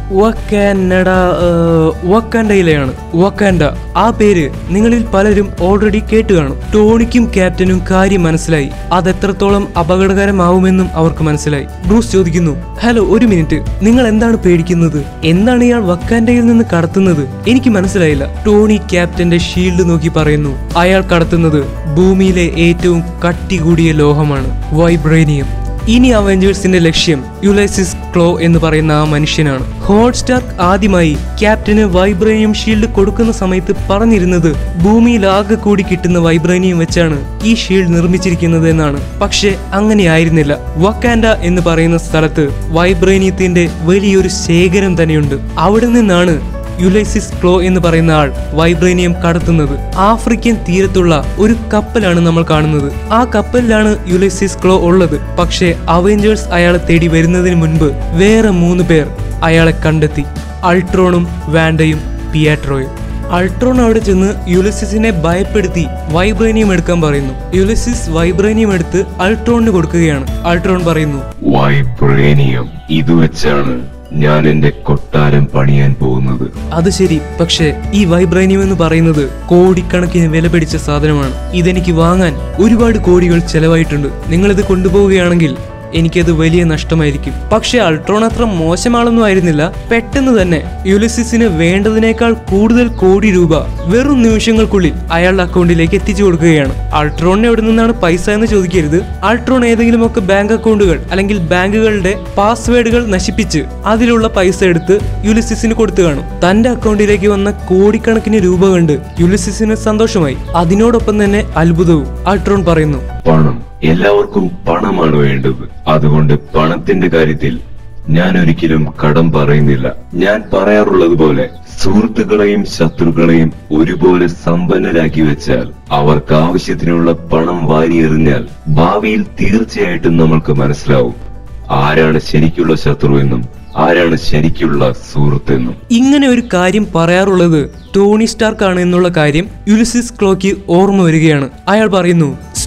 വക്കാനഡ വക്കാൻഡയിലെയാണ് വക്കാൻഡ ആ പേര് നിങ്ങളിൽ പലരും ഓൾറെഡി കേട്ടു കാണും ടോണിക്കും ക്യാപ്റ്റനും കാര്യം മനസ്സിലായി അത് എത്രത്തോളം അപകടകരമാവുമെന്നും അവർക്ക് മനസ്സിലായി ബ്രൂസ് ചോദിക്കുന്നു ഹലോ ഒരു മിനിറ്റ് നിങ്ങൾ എന്താണ് പേടിക്കുന്നത് എന്താണ് ഇയാൾ വക്കാൻഡയിൽ നിന്ന് കടത്തുന്നത് എനിക്ക് മനസ്സിലായില്ല ടോണി ക്യാപ്റ്റന്റെ ഷീൽഡ് നോക്കി പറയുന്നു അയാൾ കടത്തുന്നത് ഭൂമിയിലെ ഏറ്റവും കട്ടി കൂടിയ ലോഹമാണ് വൈബ്രേനിയം ഇനി അവഞ്ചേഴ്സിന്റെ ലക്ഷ്യം യുലൈസിസ് ക്ലോ എന്ന് പറയുന്ന ആ മനുഷ്യനാണ് ഹോട്ട്സ്റ്റാർക്ക് ആദ്യമായി ക്യാപ്റ്റന് വൈബ്രേനിയം ഷീൽഡ് കൊടുക്കുന്ന സമയത്ത് പറഞ്ഞിരുന്നത് ഭൂമിയിൽ ആകെ കൂടി കിട്ടുന്ന വൈബ്രേനിയം വെച്ചാണ് ഈ ഷീൽഡ് നിർമ്മിച്ചിരിക്കുന്നത് എന്നാണ് പക്ഷെ അങ്ങനെയായിരുന്നില്ല വക്കാൻഡ എന്ന് പറയുന്ന സ്ഥലത്ത് വൈബ്രേനിയത്തിന്റെ വലിയൊരു ശേഖരം തന്നെയുണ്ട് അവിടെ നിന്നാണ് യുലൈസിസ് ക്ലോ എന്ന് പറയുന്ന ആൾ വൈബ്രേനിയം കടത്തുന്നത് ആഫ്രിക്കൻ തീരത്തുള്ള ഒരു കപ്പലാണ് നമ്മൾ കാണുന്നത് ആ കപ്പലിലാണ് യുലൈസിസ് ക്ലോ ഉള്ളത് പക്ഷേ അവഞ്ചേഴ്സ് അയാളെ തേടി വരുന്നതിന് മുൻപ് വേറെ മൂന്ന് പേർ അയാളെ കണ്ടെത്തി അൾട്രോണും വാൻഡയും പിയാട്രോയും അൾട്രോൺ അവിടെ ചെന്ന് യുലിസിസിനെ ഭയപ്പെടുത്തി വൈബ്രേനിയം എടുക്കാൻ പറയുന്നു യുലിസിസ് വൈബ്രേനിയം എടുത്ത് അൾട്രോണിന് കൊടുക്കുകയാണ് അൾട്രോൺ പറയുന്നു വൈബ്രേനിയം ഇത് വെച്ചാണ് ഞാൻ എന്റെ കൊട്ടാരം പണിയാൻ പോകുന്നത് അത് ശരി പക്ഷേ ഈ വൈബ്രേനിയം എന്ന് പറയുന്നത് കോടിക്കണക്കിന് വില പിടിച്ച സാധനമാണ് ഇതെനിക്ക് വാങ്ങാൻ ഒരുപാട് കോടികൾ ചെലവായിട്ടുണ്ട് നിങ്ങളിത് കൊണ്ടുപോവുകയാണെങ്കിൽ എനിക്കത് വലിയ നഷ്ടമായിരിക്കും പക്ഷെ അൾട്രോൺ അത്ര മോശമാളൊന്നും ആയിരുന്നില്ല പെട്ടെന്ന് തന്നെ യുലിസിസിന് വേണ്ടതിനേക്കാൾ കൂടുതൽ കോടി രൂപ വെറും നിമിഷങ്ങൾക്കുള്ളിൽ അയാളുടെ അക്കൗണ്ടിലേക്ക് എത്തിച്ചു കൊടുക്കുകയാണ് അൾട്രോണിന് എവിടെ നിന്നാണ് പൈസ എന്ന് ചോദിക്കരുത് അൾട്രോൺ ഏതെങ്കിലുമൊക്കെ ബാങ്ക് അക്കൗണ്ടുകൾ അല്ലെങ്കിൽ ബാങ്കുകളുടെ പാസ്വേഡുകൾ നശിപ്പിച്ച് അതിലുള്ള പൈസ എടുത്ത് യുലിസിസിന് കൊടുത്തു കാണും തന്റെ അക്കൗണ്ടിലേക്ക് വന്ന കോടിക്കണക്കിന് രൂപ കണ്ട് യുലിസിസിന് സന്തോഷമായി അതിനോടൊപ്പം തന്നെ അത്ഭുതവും അൾട്രോൺ പറയുന്നു പണം എല്ലാവർക്കും പണമാണ് വേണ്ടത് അതുകൊണ്ട് പണത്തിന്റെ കാര്യത്തിൽ ഞാൻ ഒരിക്കലും കടം പറയുന്നില്ല ഞാൻ പറയാറുള്ളത് പോലെ സുഹൃത്തുക്കളെയും ശത്രുക്കളെയും ഒരുപോലെ സമ്പന്നരാക്കി വെച്ചാൽ അവർക്ക് ആവശ്യത്തിനുള്ള പണം വാരിയെറിഞ്ഞാൽ ഭാവിയിൽ തീർച്ചയായിട്ടും നമ്മൾക്ക് മനസ്സിലാവും ആരാണ് ശരിക്കുള്ള ശത്രു എന്നും ആരാണ് ശരിക്കുള്ള സുഹൃത്തെന്നും ഇങ്ങനെ ഒരു കാര്യം പറയാറുള്ളത് ടോണി സ്റ്റാർക്ക് ആണ് എന്നുള്ള കാര്യം യുലിസിസ് ക്ലോക്ക് ഓർമ്മ വരികയാണ് അയാൾ പറയുന്നു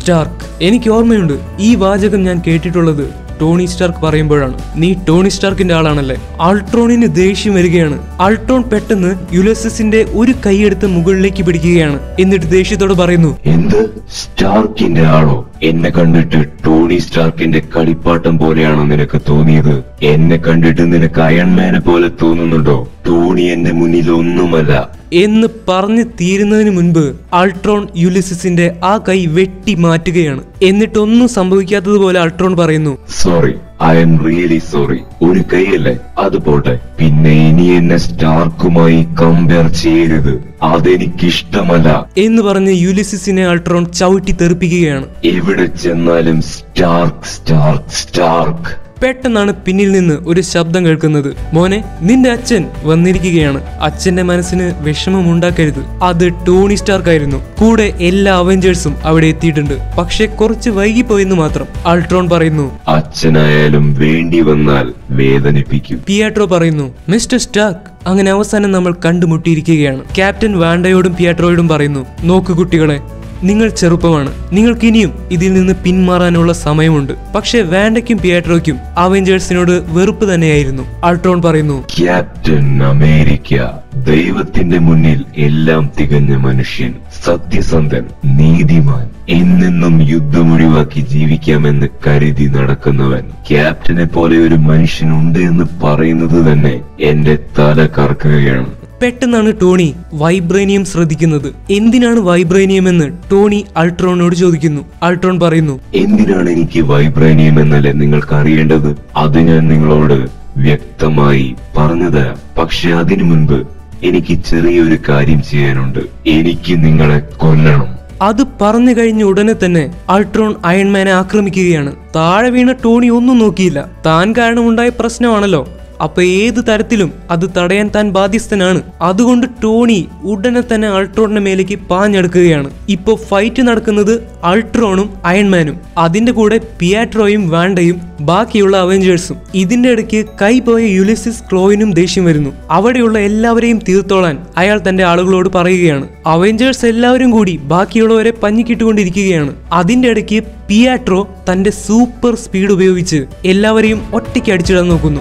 സ്റ്റാർക്ക് എനിക്ക് ഓർമ്മയുണ്ട് ഈ വാചകം ഞാൻ കേട്ടിട്ടുള്ളത് ടോണി സ്റ്റാർക്ക് പറയുമ്പോഴാണ് നീ ടോണി സ്റ്റാർക്കിന്റെ ആളാണല്ലേ അൾട്രോണിന് ദേഷ്യം വരികയാണ് അൾട്രോൺ പെട്ടെന്ന് യുലസസിന്റെ ഒരു കൈയെടുത്ത് മുകളിലേക്ക് പിടിക്കുകയാണ് എന്നിട്ട് ദേഷ്യത്തോട് പറയുന്നു എന്ത് സ്റ്റാർക്കിന്റെ ആളോ എന്നെ കണ്ടിട്ട് ടോണി സ്റ്റാർക്കിന്റെ കളിപ്പാട്ടം പോലെയാണോ നിനക്ക് തോന്നിയത് എന്നെ കണ്ടിട്ട് നിനക്ക് അയൺമാനെ പോലെ തോന്നുന്നുണ്ടോ ടോണി എന്റെ മുന്നിൽ ഒന്നുമല്ല എന്ന് പറഞ്ഞു തീരുന്നതിന് മുൻപ് അൾട്രോൺ യുലിസിന്റെ ആ കൈ വെട്ടി മാറ്റുകയാണ് എന്നിട്ടൊന്നും സംഭവിക്കാത്തതുപോലെ അൾട്രോൺ പറയുന്നു sorry I'm really sorry ഒരു കൈയല്ലേ അത് പോട്ടെ പിന്നെ ഇനി എന്നെ സ്റ്റാർക്കുമായി കമ്പയർ ചെയ്യരുത് അതെനിക്കിഷ്ടമല്ല എന്ന് പറഞ്ഞ് യുലിസിനെ അൾട്രോൺ ചവിട്ടി തെറിപ്പിക്കുകയാണ് എവിടെ ചെന്നാലും സ്റ്റാർക്ക് സ്റ്റാർക്ക് സ്റ്റാർക്ക് പെട്ടെന്നാണ് പിന്നിൽ നിന്ന് ഒരു ശബ്ദം കേൾക്കുന്നത് മോനെ നിന്റെ അച്ഛൻ വന്നിരിക്കുകയാണ് അച്ഛന്റെ മനസ്സിന് വിഷമമുണ്ടാക്കരുത് അത് ടോണി സ്റ്റാർക്ക് ആയിരുന്നു കൂടെ എല്ലാ അവഞ്ചേഴ്സും അവിടെ എത്തിയിട്ടുണ്ട് പക്ഷെ കുറച്ച് വൈകിപ്പോയെന്ന് മാത്രം അൾട്രോൺ പറയുന്നു അച്ഛനായാലും വേണ്ടി വന്നാൽ വേദനിപ്പിക്കും പിയാട്രോ പറയുന്നു മിസ്റ്റർ സ്റ്റാർക്ക് അങ്ങനെ അവസാനം നമ്മൾ കണ്ടുമുട്ടിയിരിക്കുകയാണ് ക്യാപ്റ്റൻ വാൻഡയോടും പിയാട്രോയോടും പറയുന്നു നോക്കു കുട്ടികളെ നിങ്ങൾ ചെറുപ്പമാണ് നിങ്ങൾക്ക് ഇനിയും ഇതിൽ നിന്ന് പിന്മാറാനുള്ള സമയമുണ്ട് പക്ഷേ വാൻഡയ്ക്കും പിയാട്രോയ്ക്കും അവഞ്ചേഴ്സിനോട് വെറുപ്പ് തന്നെയായിരുന്നു അൾട്രോൺ പറയുന്നു ക്യാപ്റ്റൻ അമേരിക്ക ദൈവത്തിന്റെ മുന്നിൽ എല്ലാം തികഞ്ഞ മനുഷ്യൻ സത്യസന്ധൻ നീതിമാൻ എന്നെന്നും യുദ്ധമൊഴിവാക്കി ജീവിക്കാമെന്ന് കരുതി നടക്കുന്നവൻ ക്യാപ്റ്റനെ പോലെ ഒരു മനുഷ്യനുണ്ട് എന്ന് പറയുന്നത് തന്നെ എന്റെ തല കറക്കുകയാണ് പെട്ടെന്നാണ് ടോണി വൈബ്രേനിയം ശ്രദ്ധിക്കുന്നത് എന്തിനാണ് വൈബ്രേനിയം എന്ന് ടോണി അൾട്രോണിനോട് ചോദിക്കുന്നു അൾട്രോൺ പറയുന്നു എന്തിനാണ് എനിക്ക് വൈബ്രേനിയം എന്നല്ലേ നിങ്ങൾക്ക് അറിയേണ്ടത് അത് ഞാൻ നിങ്ങളോട് വ്യക്തമായി പറഞ്ഞു തരാം പക്ഷെ അതിനു മുൻപ് എനിക്ക് ചെറിയൊരു കാര്യം ചെയ്യാനുണ്ട് എനിക്ക് നിങ്ങളെ കൊല്ലണം അത് പറഞ്ഞു കഴിഞ്ഞ ഉടനെ തന്നെ അൾട്രോൺ അയൺമാനെ ആക്രമിക്കുകയാണ് താഴെ വീണ ടോണി ഒന്നും നോക്കിയില്ല താൻ കാരണമുണ്ടായ പ്രശ്നമാണല്ലോ അപ്പൊ ഏത് തരത്തിലും അത് തടയാൻ താൻ ബാധ്യസ്ഥനാണ് അതുകൊണ്ട് ടോണി ഉടനെ തന്നെ അൾട്രോണിന്റെ മേലേക്ക് പാഞ്ഞെടുക്കുകയാണ് ഇപ്പൊ ഫൈറ്റ് നടക്കുന്നത് അൾട്രോണും അയൺമാനും അതിന്റെ കൂടെ പിയാട്രോയും വാണ്ടയും ബാക്കിയുള്ള അവഞ്ചേഴ്സും ഇതിന്റെ ഇടയ്ക്ക് കൈ പോയ യുലിസിസ് ക്ലോയിനും ദേഷ്യം വരുന്നു അവിടെയുള്ള എല്ലാവരെയും തീർത്തോളാൻ അയാൾ തന്റെ ആളുകളോട് പറയുകയാണ് അവഞ്ചേഴ്സ് എല്ലാവരും കൂടി ബാക്കിയുള്ളവരെ പഞ്ഞിക്കിട്ടുകൊണ്ടിരിക്കുകയാണ് അതിന്റെ ഇടയ്ക്ക് പിയാട്രോ തന്റെ സൂപ്പർ സ്പീഡ് ഉപയോഗിച്ച് എല്ലാവരെയും ഒറ്റയ്ക്ക് അടിച്ചിടാൻ നോക്കുന്നു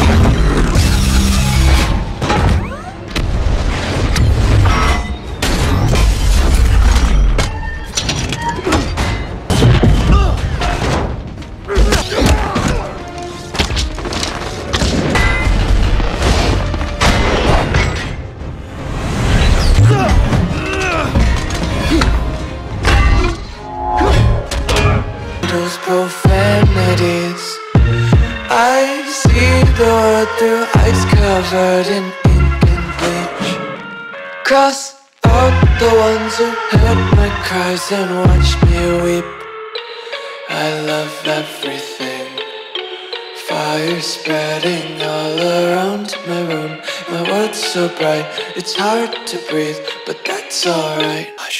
those profanities. I see the world through ice covered in ink and bleach. Cross out the ones who heard my cries and watched me weep. I love everything. Fire spreading all around my room. My world's so bright, it's hard to breathe, but that's alright. Hush.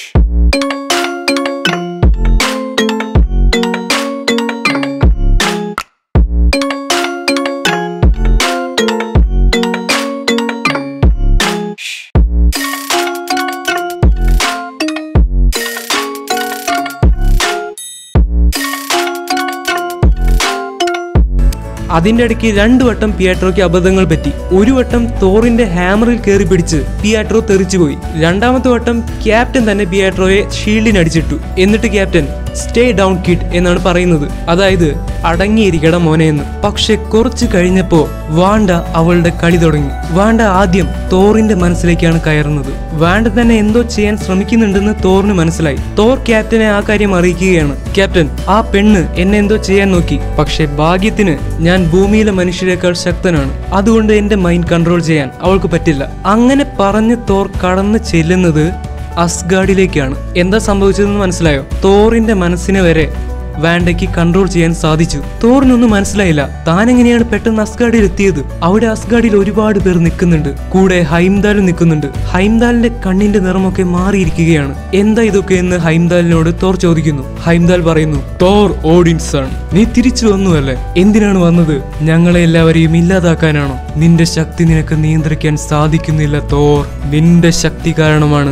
അതിന്റെ ഇടയ്ക്ക് രണ്ടു വട്ടം പിയാട്രോയ്ക്ക് അബദ്ധങ്ങൾ പറ്റി ഒരു വട്ടം തോറിന്റെ ഹാമറിൽ കയറി പിടിച്ച് പിയാട്രോ തെറിച്ചുപോയി രണ്ടാമത്തെ വട്ടം ക്യാപ്റ്റൻ തന്നെ പിയാട്രോയെ ഷീൽഡിനടിച്ചിട്ടു എന്നിട്ട് ക്യാപ്റ്റൻ സ്റ്റേ ഡൗൺ കിഡ് എന്നാണ് പറയുന്നത് അതായത് അടങ്ങിയിരിക്കട മോനെ എന്ന് പക്ഷെ കുറച്ച് കഴിഞ്ഞപ്പോ വാണ്ട അവളുടെ കളി തുടങ്ങി വാണ്ട ആദ്യം തോറിന്റെ മനസ്സിലേക്കാണ് കയറുന്നത് വാണ്ട തന്നെ എന്തോ ചെയ്യാൻ ശ്രമിക്കുന്നുണ്ടെന്ന് തോറിന് മനസ്സിലായി തോർ ക്യാപ്റ്റനെ ആ കാര്യം അറിയിക്കുകയാണ് ക്യാപ്റ്റൻ ആ പെണ്ണ് എന്നെ എന്തോ ചെയ്യാൻ നോക്കി പക്ഷെ ഭാഗ്യത്തിന് ഞാൻ ഭൂമിയിലെ മനുഷ്യരെക്കാൾ ശക്തനാണ് അതുകൊണ്ട് എന്റെ മൈൻഡ് കൺട്രോൾ ചെയ്യാൻ അവൾക്ക് പറ്റില്ല അങ്ങനെ പറഞ്ഞ് തോർ കടന്നു ചെല്ലുന്നത് അസ്ഗാഡിലേക്കാണ് എന്താ സംഭവിച്ചതെന്ന് മനസ്സിലായോ തോറിന്റെ മനസ്സിനെ വരെ വാൻഡയ്ക്ക് കൺട്രോൾ ചെയ്യാൻ സാധിച്ചു തോറിനൊന്നും മനസ്സിലായില്ല താൻ എങ്ങനെയാണ് പെട്ടെന്ന് അസ്ഗാഡിൽ എത്തിയത് അവിടെ അസ്ഗാഡിൽ ഒരുപാട് പേർ നിൽക്കുന്നുണ്ട് കൂടെ ഹൈംദാലും നിൽക്കുന്നുണ്ട് ഹൈംദാലിന്റെ കണ്ണിന്റെ നിറമൊക്കെ മാറിയിരിക്കുകയാണ് എന്താ ഇതൊക്കെ എന്ന് ഹൈംദാലിനോട് തോർ ചോദിക്കുന്നു ഹൈംദാൽ പറയുന്നു തോർ ഓഡിൻസൺ നീ തിരിച്ചു വന്നുവല്ലേ എന്തിനാണ് വന്നത് ഞങ്ങളെ എല്ലാവരെയും ഇല്ലാതാക്കാനാണോ നിന്റെ ശക്തി നിനക്ക് നിയന്ത്രിക്കാൻ സാധിക്കുന്നില്ല തോർ നിന്റെ ശക്തി കാരണമാണ്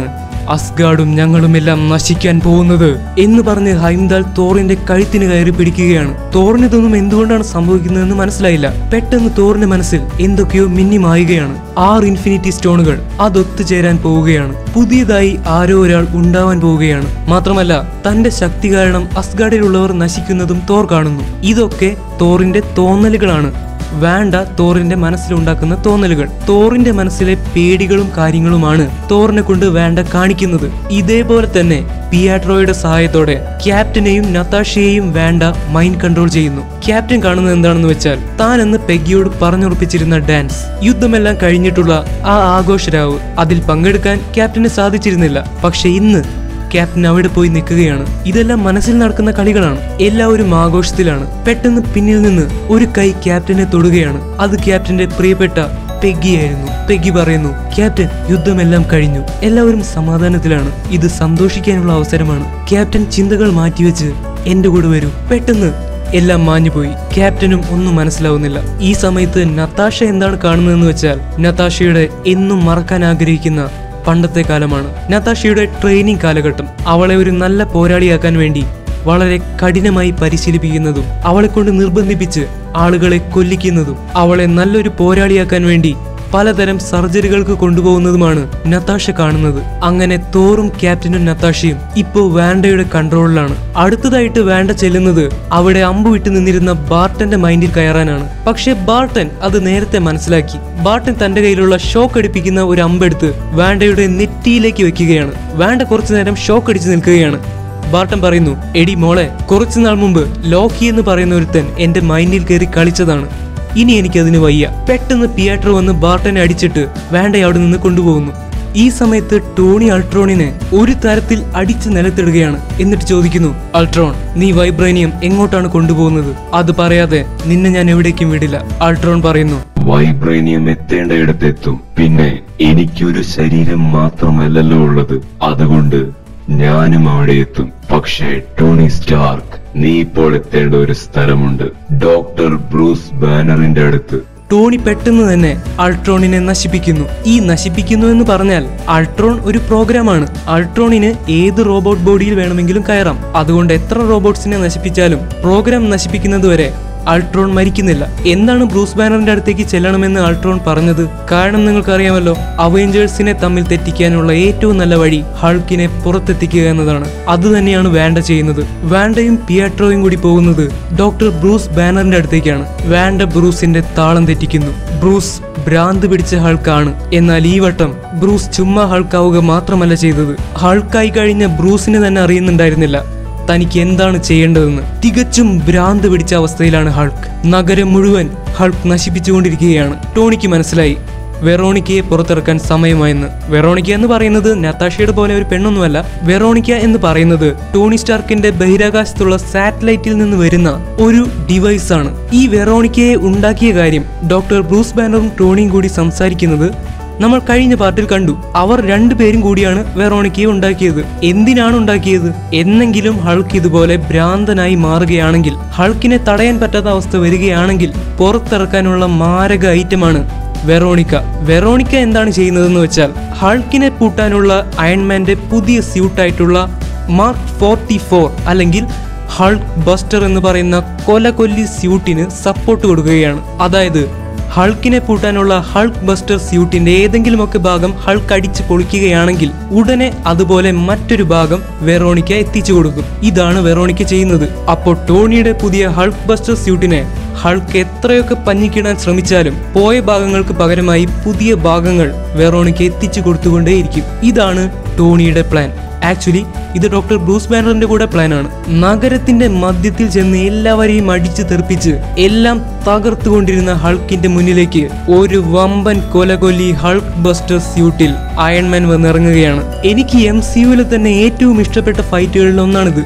അസ്ഗാർഡും ഞങ്ങളുമെല്ലാം നശിക്കാൻ പോകുന്നത് എന്ന് പറഞ്ഞ് ഹൈംദാൽ തോറിന്റെ കഴുത്തിന് കയറി പിടിക്കുകയാണ് തോറിന് ഇതൊന്നും എന്തുകൊണ്ടാണ് സംഭവിക്കുന്നതെന്ന് മനസ്സിലായില്ല പെട്ടെന്ന് തോറിന്റെ മനസ്സിൽ എന്തൊക്കെയോ മിന്നി മായുകയാണ് ആറ് ഇൻഫിനിറ്റി സ്റ്റോണുകൾ അതൊത്തുചേരാൻ പോവുകയാണ് പുതിയതായി ആരോ ഒരാൾ ഉണ്ടാവാൻ പോവുകയാണ് മാത്രമല്ല തന്റെ ശക്തി കാരണം അസ്ഗാഡിലുള്ളവർ നശിക്കുന്നതും തോർ കാണുന്നു ഇതൊക്കെ തോറിന്റെ തോന്നലുകളാണ് വേണ്ട തോറിന്റെ മനസ്സിലുണ്ടാക്കുന്ന തോന്നലുകൾ തോറിന്റെ മനസ്സിലെ പേടികളും കാര്യങ്ങളുമാണ് തോറിനെ കൊണ്ട് വേണ്ട കാണിക്കുന്നത് ഇതേപോലെ തന്നെ പിയാട്രോയുടെ സഹായത്തോടെ ക്യാപ്റ്റനെയും നത്താഷയെയും വേണ്ട മൈൻഡ് കൺട്രോൾ ചെയ്യുന്നു ക്യാപ്റ്റൻ കാണുന്നത് എന്താണെന്ന് വെച്ചാൽ താൻ എന്ന് പെഗിയോട് പറഞ്ഞുറപ്പിച്ചിരുന്ന ഡാൻസ് യുദ്ധമെല്ലാം കഴിഞ്ഞിട്ടുള്ള ആ ആഘോഷരാവ് അതിൽ പങ്കെടുക്കാൻ ക്യാപ്റ്റന് സാധിച്ചിരുന്നില്ല പക്ഷെ ഇന്ന് ക്യാപ്റ്റൻ അവിടെ പോയി നിൽക്കുകയാണ് ഇതെല്ലാം മനസ്സിൽ നടക്കുന്ന കളികളാണ് എല്ലാവരും ആഘോഷത്തിലാണ് പെട്ടെന്ന് പിന്നിൽ നിന്ന് ഒരു കൈ ക്യാപ്റ്റനെ തൊടുകയാണ് അത് ക്യാപ്റ്റന്റെ പ്രിയപ്പെട്ട പെഗ്ഗിയായിരുന്നു പെഗ്ഗി പറയുന്നു ക്യാപ്റ്റൻ യുദ്ധമെല്ലാം കഴിഞ്ഞു എല്ലാവരും സമാധാനത്തിലാണ് ഇത് സന്തോഷിക്കാനുള്ള അവസരമാണ് ക്യാപ്റ്റൻ ചിന്തകൾ മാറ്റിവെച്ച് എന്റെ കൂടെ വരൂ പെട്ടെന്ന് എല്ലാം മാഞ്ഞുപോയി ക്യാപ്റ്റനും ഒന്നും മനസ്സിലാവുന്നില്ല ഈ സമയത്ത് നത്താഷ എന്താണ് കാണുന്നതെന്ന് വെച്ചാൽ നത്താഷയുടെ എന്നും മറക്കാൻ ആഗ്രഹിക്കുന്ന പണ്ടത്തെ കാലമാണ് നത്താഷയുടെ ട്രെയിനിങ് കാലഘട്ടം അവളെ ഒരു നല്ല പോരാളിയാക്കാൻ വേണ്ടി വളരെ കഠിനമായി പരിശീലിപ്പിക്കുന്നതും അവളെ കൊണ്ട് നിർബന്ധിപ്പിച്ച് ആളുകളെ കൊല്ലിക്കുന്നതും അവളെ നല്ലൊരു പോരാളിയാക്കാൻ വേണ്ടി പലതരം സർജറികൾക്ക് കൊണ്ടുപോകുന്നതുമാണ് നത്താഷ കാണുന്നത് അങ്ങനെ തോറും ക്യാപ്റ്റനും നത്താഷയും ഇപ്പോ വാൻഡയുടെ കൺട്രോളിലാണ് അടുത്തതായിട്ട് വേണ്ട ചെല്ലുന്നത് അവിടെ അമ്പ് വിട്ടു നിന്നിരുന്ന ബാർട്ടന്റെ മൈൻഡിൽ കയറാനാണ് പക്ഷെ ബാർട്ടൻ അത് നേരത്തെ മനസ്സിലാക്കി ബാർട്ടൻ തന്റെ കയ്യിലുള്ള ഷോക്ക് അടിപ്പിക്കുന്ന ഒരു അമ്പെടുത്ത് വാൻഡയുടെ നെറ്റിയിലേക്ക് വെക്കുകയാണ് വാൻഡ കുറച്ചു നേരം ഷോക്ക് അടിച്ചു നിൽക്കുകയാണ് ബാർട്ടൻ പറയുന്നു എടി മോളെ കുറച്ചു നാൾ മുമ്പ് ലോക്കി എന്ന് പറയുന്ന ഒരുത്തൻ എന്റെ മൈൻഡിൽ കയറി കളിച്ചതാണ് ഇനി എനിക്കതിന് വയ്യ പെട്ടെന്ന് പിയാട്രോ വന്ന് ബാർട്ടനെ അടിച്ചിട്ട് വേണ്ട അവിടെ നിന്ന് കൊണ്ടുപോകുന്നു ഈ സമയത്ത് ടോണി അൾട്രോണിനെ ഒരു തരത്തിൽ അടിച്ച് നിലത്തിടുകയാണ് എന്നിട്ട് ചോദിക്കുന്നു അൾട്രോൺ നീ വൈബ്രേനിയം എങ്ങോട്ടാണ് കൊണ്ടുപോകുന്നത് അത് പറയാതെ നിന്നെ ഞാൻ എവിടേക്കും വിടില്ല അൾട്രോൺ പറയുന്നു വൈബ്രേനിയം എത്തേണ്ടയിടത്തെത്തും പിന്നെ എനിക്കൊരു ശരീരം മാത്രമല്ലല്ലോ ഉള്ളത് അതുകൊണ്ട് ഞാനും അവിടെ എത്തും പക്ഷേ ടോണി സ്റ്റാർക്ക് നീ ഇപ്പോൾ എത്തേണ്ട ഒരു സ്ഥലമുണ്ട് ഡോക്ടർ ബ്രൂസ് ബാനറിന്റെ അടുത്ത് ടോണി പെട്ടെന്ന് തന്നെ അൾട്രോണിനെ നശിപ്പിക്കുന്നു ഈ നശിപ്പിക്കുന്നു എന്ന് പറഞ്ഞാൽ അൾട്രോൺ ഒരു പ്രോഗ്രാമാണ് അൾട്രോണിന് ഏത് റോബോട്ട് ബോഡിയിൽ വേണമെങ്കിലും കയറാം അതുകൊണ്ട് എത്ര റോബോട്ട്സിനെ നശിപ്പിച്ചാലും പ്രോഗ്രാം നശിപ്പിക്കുന്നതുവരെ അൾട്രോൺ മരിക്കുന്നില്ല എന്താണ് ബ്രൂസ് ബാനറിന്റെ അടുത്തേക്ക് ചെല്ലണമെന്ന് അൾട്രോൺ പറഞ്ഞത് കാരണം നിങ്ങൾക്കറിയാമല്ലോ അവഞ്ചേഴ്സിനെ തമ്മിൽ തെറ്റിക്കാനുള്ള ഏറ്റവും നല്ല വഴി ഹൾക്കിനെ പുറത്തെത്തിക്കുക എന്നതാണ് അത് തന്നെയാണ് വാൻഡ ചെയ്യുന്നത് വാൻഡയും പിയാട്രോയും കൂടി പോകുന്നത് ഡോക്ടർ ബ്രൂസ് ബാനറിന്റെ അടുത്തേക്കാണ് വാൻഡ ബ്രൂസിന്റെ താളം തെറ്റിക്കുന്നു ബ്രൂസ് ഭ്രാന്ത് പിടിച്ച ഹൾക്കാണ് എന്നാൽ ഈ വട്ടം ബ്രൂസ് ചുമ്മാ ഹൾക്കാവുക മാത്രമല്ല ചെയ്തത് ഹൾക്കായി കഴിഞ്ഞ ബ്രൂസിനെ തന്നെ അറിയുന്നുണ്ടായിരുന്നില്ല തനിക്ക് എന്താണ് ചെയ്യേണ്ടതെന്ന് തികച്ചും ഭ്രാന്ത് പിടിച്ച അവസ്ഥയിലാണ് ഹൾക്ക് നഗരം മുഴുവൻ ഹൾക്ക് നശിപ്പിച്ചുകൊണ്ടിരിക്കുകയാണ് ടോണിക്ക് മനസ്സിലായി വെറോണിക്കയെ പുറത്തിറക്കാൻ സമയമായെന്ന് വെറോണിക്ക എന്ന് പറയുന്നത് നത്താഷയുടെ പോലെ ഒരു പെണ്ണൊന്നുമല്ല വെറോണിക്ക എന്ന് പറയുന്നത് ടോണി സ്റ്റാർക്കിന്റെ ബഹിരാകാശത്തുള്ള സാറ്റലൈറ്റിൽ നിന്ന് വരുന്ന ഒരു ഡിവൈസ് ആണ് ഈ വെറോണിക്കയെ ഉണ്ടാക്കിയ കാര്യം ഡോക്ടർ ബ്രൂസ് ബാനറും ടോണിയും കൂടി സംസാരിക്കുന്നത് നമ്മൾ കഴിഞ്ഞ പാർട്ടിൽ കണ്ടു അവർ രണ്ടുപേരും കൂടിയാണ് വെറോണിക്കയെ ഉണ്ടാക്കിയത് എന്തിനാണ് ഉണ്ടാക്കിയത് എന്നെങ്കിലും ഹൾക്ക് ഇതുപോലെ ഭ്രാന്തനായി മാറുകയാണെങ്കിൽ ഹൾക്കിനെ തടയാൻ പറ്റാത്ത അവസ്ഥ വരികയാണെങ്കിൽ പുറത്തിറക്കാനുള്ള മാരക ഐറ്റമാണ് വെറോണിക്ക വെറോണിക്ക എന്താണ് ചെയ്യുന്നതെന്ന് വെച്ചാൽ ഹൾക്കിനെ പൂട്ടാനുള്ള അയൺമാന്റെ പുതിയ സ്യൂട്ടായിട്ടുള്ള മാർക്ക് ഫോർട്ടി ഫോർ അല്ലെങ്കിൽ ഹൾക്ക് ബസ്റ്റർ എന്ന് പറയുന്ന കൊലകൊല്ലി സ്യൂട്ടിന് സപ്പോർട്ട് കൊടുക്കുകയാണ് അതായത് ഹൾക്കിനെ പൂട്ടാനുള്ള ഹൾക്ക് ബസ്റ്റർ സ്യൂട്ടിന്റെ ഏതെങ്കിലുമൊക്കെ ഭാഗം ഹൾക്ക് അടിച്ച് പൊളിക്കുകയാണെങ്കിൽ ഉടനെ അതുപോലെ മറ്റൊരു ഭാഗം വെറോണിക്ക എത്തിച്ചു കൊടുക്കും ഇതാണ് വെറോണിക്ക ചെയ്യുന്നത് അപ്പോൾ ടോണിയുടെ പുതിയ ഹൾക്ക് ബസ്റ്റർ സ്യൂട്ടിനെ ഹൾക്ക് എത്രയൊക്കെ പഞ്ഞിക്കിടാൻ ശ്രമിച്ചാലും പോയ ഭാഗങ്ങൾക്ക് പകരമായി പുതിയ ഭാഗങ്ങൾ വെറോണിക്ക എത്തിച്ചു കൊടുത്തുകൊണ്ടേയിരിക്കും ഇതാണ് ടോണിയുടെ പ്ലാൻ ആക്ച്വലി ഇത് ഡോക്ടർ ബ്രൂസ് ബാനറിന്റെ കൂടെ പ്ലാനാണ് നഗരത്തിന്റെ മധ്യത്തിൽ ചെന്ന് എല്ലാവരെയും അടിച്ചു തെറിപ്പിച്ച് എല്ലാം തകർത്തുകൊണ്ടിരുന്ന ഹൾക്കിന്റെ മുന്നിലേക്ക് ഒരു വമ്പൻ കൊലകൊല്ലി ഹൾക്ക് ബസ്റ്റർ സ്യൂട്ടിൽ അയൺമാൻ വന്നിറങ്ങുകയാണ് എനിക്ക് എം സിയുവിലെ തന്നെ ഏറ്റവും ഇഷ്ടപ്പെട്ട ഫൈറ്റുകളിൽ ഒന്നാണിത്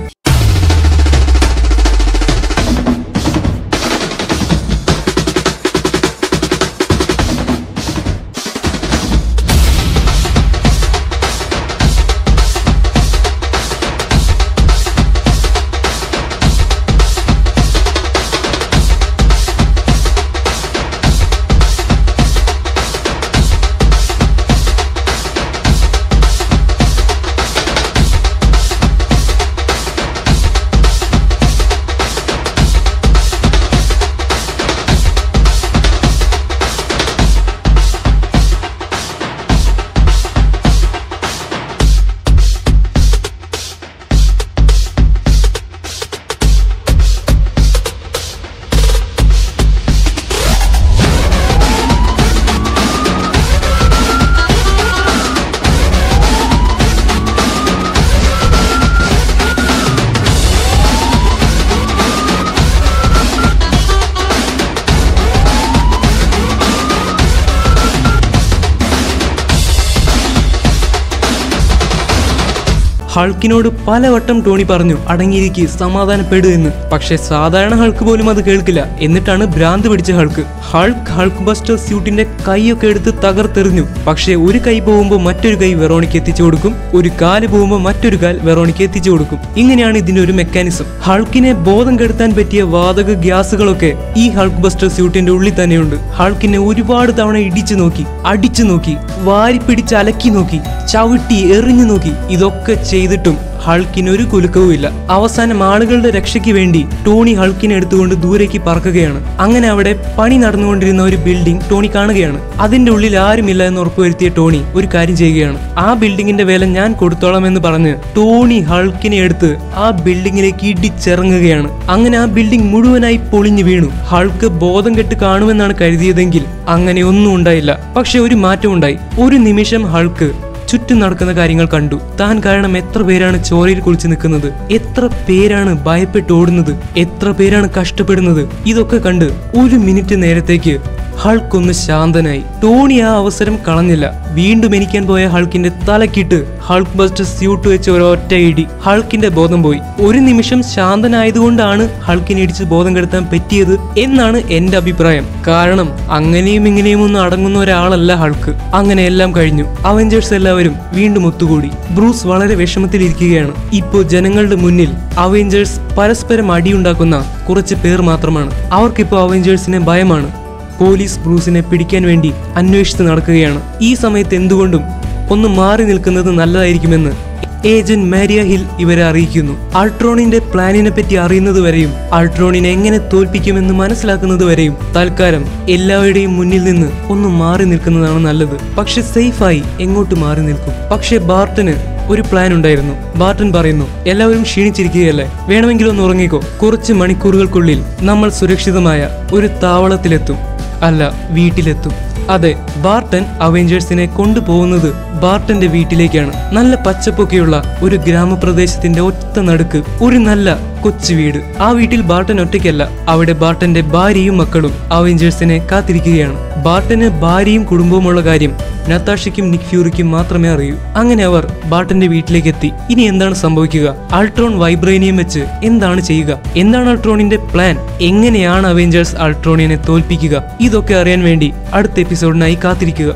ഹൾക്കിനോട് പലവട്ടം ടോണി പറഞ്ഞു അടങ്ങിയിരിക്കെ സമാധാനപ്പെടു എന്ന് പക്ഷെ സാധാരണ ഹൾക്ക് പോലും അത് കേൾക്കില്ല എന്നിട്ടാണ് ഭ്രാന്ത് പിടിച്ച ഹൾക്ക് ഹൾക്ക് ഹൾക്ക് ബസ്റ്റർ സ്യൂട്ടിന്റെ കൈയൊക്കെ എടുത്ത് തകർത്തെറിഞ്ഞു പക്ഷെ ഒരു കൈ പോകുമ്പോൾ മറ്റൊരു കൈ വെറോണിക്ക് എത്തിച്ചു കൊടുക്കും ഒരു കാല് പോകുമ്പോൾ മറ്റൊരു കാൽ വെറോണിക്ക് എത്തിച്ചു കൊടുക്കും ഇങ്ങനെയാണ് ഇതിന്റെ ഒരു മെക്കാനിസം ഹൾക്കിനെ ബോധം കെടുത്താൻ പറ്റിയ വാതക ഗ്യാസുകളൊക്കെ ഈ ഹൾക്ക് ബസ്റ്റർ സ്യൂട്ടിന്റെ ഉള്ളിൽ തന്നെയുണ്ട് ഹൾക്കിനെ ഒരുപാട് തവണ ഇടിച്ചു നോക്കി അടിച്ചു നോക്കി വാരി പിടിച്ച് അലക്കി നോക്കി ചവിട്ടി എറിഞ്ഞു നോക്കി ഇതൊക്കെ ചെയ്തിട്ടും ഹൾക്കിന് ഒരു കുലുക്കവും ഇല്ല അവസാനം ആളുകളുടെ രക്ഷയ്ക്ക് വേണ്ടി ടോണി ഹൾക്കിനെ എടുത്തുകൊണ്ട് ദൂരേക്ക് പറക്കുകയാണ് അങ്ങനെ അവിടെ പണി നടന്നുകൊണ്ടിരുന്ന ഒരു ബിൽഡിംഗ് ടോണി കാണുകയാണ് അതിന്റെ ഉള്ളിൽ ആരുമില്ല എന്ന് ഉറപ്പുവരുത്തിയ ടോണി ഒരു കാര്യം ചെയ്യുകയാണ് ആ ബിൽഡിങ്ങിന്റെ വില ഞാൻ കൊടുത്തോളാം എന്ന് പറഞ്ഞ് ടോണി ഹൾക്കിനെ എടുത്ത് ആ ബിൽഡിങ്ങിലേക്ക് ഇടിച്ചിറങ്ങുകയാണ് അങ്ങനെ ആ ബിൽഡിംഗ് മുഴുവനായി പൊളിഞ്ഞു വീണു ഹൾക്ക് ബോധം കെട്ട് കാണുമെന്നാണ് കരുതിയതെങ്കിൽ അങ്ങനെ ഒന്നും ഉണ്ടായില്ല പക്ഷെ ഒരു മാറ്റം ഉണ്ടായി ഒരു നിമിഷം ഹൾക്ക് ചുറ്റും നടക്കുന്ന കാര്യങ്ങൾ കണ്ടു താൻ കാരണം എത്ര പേരാണ് ചോരയിൽ കുളിച്ച് നിൽക്കുന്നത് എത്ര പേരാണ് ഭയപ്പെട്ട് ഓടുന്നത് എത്ര പേരാണ് കഷ്ടപ്പെടുന്നത് ഇതൊക്കെ കണ്ട് ഒരു മിനിറ്റ് നേരത്തേക്ക് ഹൾക്ക് ഒന്ന് ശാന്തനായി ടോണി ആ അവസരം കളഞ്ഞില്ല വീണ്ടും എനിക്കാൻ പോയ ഹൾക്കിന്റെ തലക്കിട്ട് ഹൾക്ക് ബസ്റ്റർ സ്യൂട്ട് വെച്ച് ഒരൊറ്റ ഇടി ഹൾക്കിന്റെ ബോധം പോയി ഒരു നിമിഷം ശാന്തനായതുകൊണ്ടാണ് ഹൾക്കിനെ ഇടിച്ച് ബോധം കെടുത്താൻ പറ്റിയത് എന്നാണ് എന്റെ അഭിപ്രായം കാരണം അങ്ങനെയും ഇങ്ങനെയും ഒന്നും അടങ്ങുന്ന ഒരാളല്ല ഹൾക്ക് അങ്ങനെ എല്ലാം കഴിഞ്ഞു അവഞ്ചേഴ്സ് എല്ലാവരും വീണ്ടും ഒത്തുകൂടി ബ്രൂസ് വളരെ വിഷമത്തിലിരിക്കുകയാണ് ഇപ്പോ ജനങ്ങളുടെ മുന്നിൽ അവഞ്ചേഴ്സ് പരസ്പരം അടിയുണ്ടാക്കുന്ന കുറച്ച് പേർ മാത്രമാണ് അവർക്കിപ്പോ അവഞ്ചേഴ്സിനെ ഭയമാണ് പോലീസ് ബ്രൂസിനെ പിടിക്കാൻ വേണ്ടി അന്വേഷിച്ച് നടക്കുകയാണ് ഈ സമയത്ത് എന്തുകൊണ്ടും ഒന്ന് മാറി നിൽക്കുന്നത് നല്ലതായിരിക്കുമെന്ന് ഏജന്റ് മാരിയ ഹിൽ ഇവരെ അറിയിക്കുന്നു അൾട്രോണിന്റെ പ്ലാനിനെ പറ്റി അറിയുന്നത് വരെയും അൾട്രോണിനെ എങ്ങനെ തോൽപ്പിക്കുമെന്ന് മനസ്സിലാക്കുന്നത് വരെയും തൽക്കാലം എല്ലാവരുടെയും മുന്നിൽ നിന്ന് ഒന്ന് മാറി നിൽക്കുന്നതാണ് നല്ലത് പക്ഷെ സേഫായി എങ്ങോട്ട് മാറി നിൽക്കും പക്ഷെ ബാർട്ടന് ഒരു പ്ലാൻ ഉണ്ടായിരുന്നു ബാർട്ടൻ പറയുന്നു എല്ലാവരും ക്ഷീണിച്ചിരിക്കുകയല്ലേ വേണമെങ്കിൽ ഒന്ന് ഉറങ്ങിക്കോ കുറച്ച് മണിക്കൂറുകൾക്കുള്ളിൽ നമ്മൾ സുരക്ഷിതമായ ഒരു താവളത്തിലെത്തും അല്ല വീട്ടിലെത്തും അതെ ബാർട്ടൻ അവഞ്ചേഴ്സിനെ കൊണ്ടുപോകുന്നത് ബാർട്ടന്റെ വീട്ടിലേക്കാണ് നല്ല പച്ചപ്പൊക്കെയുള്ള ഒരു ഗ്രാമപ്രദേശത്തിന്റെ ഒറ്റ നടുക്ക് ഒരു നല്ല കൊച്ചു വീട് ആ വീട്ടിൽ ബാർട്ടൻ ഒറ്റയ്ക്കല്ല അവിടെ ബാർട്ടന്റെ ഭാര്യയും മക്കളും അവഞ്ചേഴ്സിനെ കാത്തിരിക്കുകയാണ് ബാർട്ടന് ഭാര്യയും കുടുംബവുമുള്ള കാര്യം നത്താഷയ്ക്കും നിക് ഫ്യൂറിക്കും മാത്രമേ അറിയൂ അങ്ങനെ അവർ ബാർട്ടന്റെ വീട്ടിലേക്ക് എത്തി ഇനി എന്താണ് സംഭവിക്കുക അൾട്രോൺ വൈബ്രേനിയം വെച്ച് എന്താണ് ചെയ്യുക എന്താണ് അൾട്രോണിന്റെ പ്ലാൻ എങ്ങനെയാണ് അവഞ്ചേഴ്സ് അൾട്രോണിനെ തോൽപ്പിക്കുക ഇതൊക്കെ അറിയാൻ വേണ്ടി അടുത്ത എപ്പിസോഡിനായി കാത്തിരിക്കുക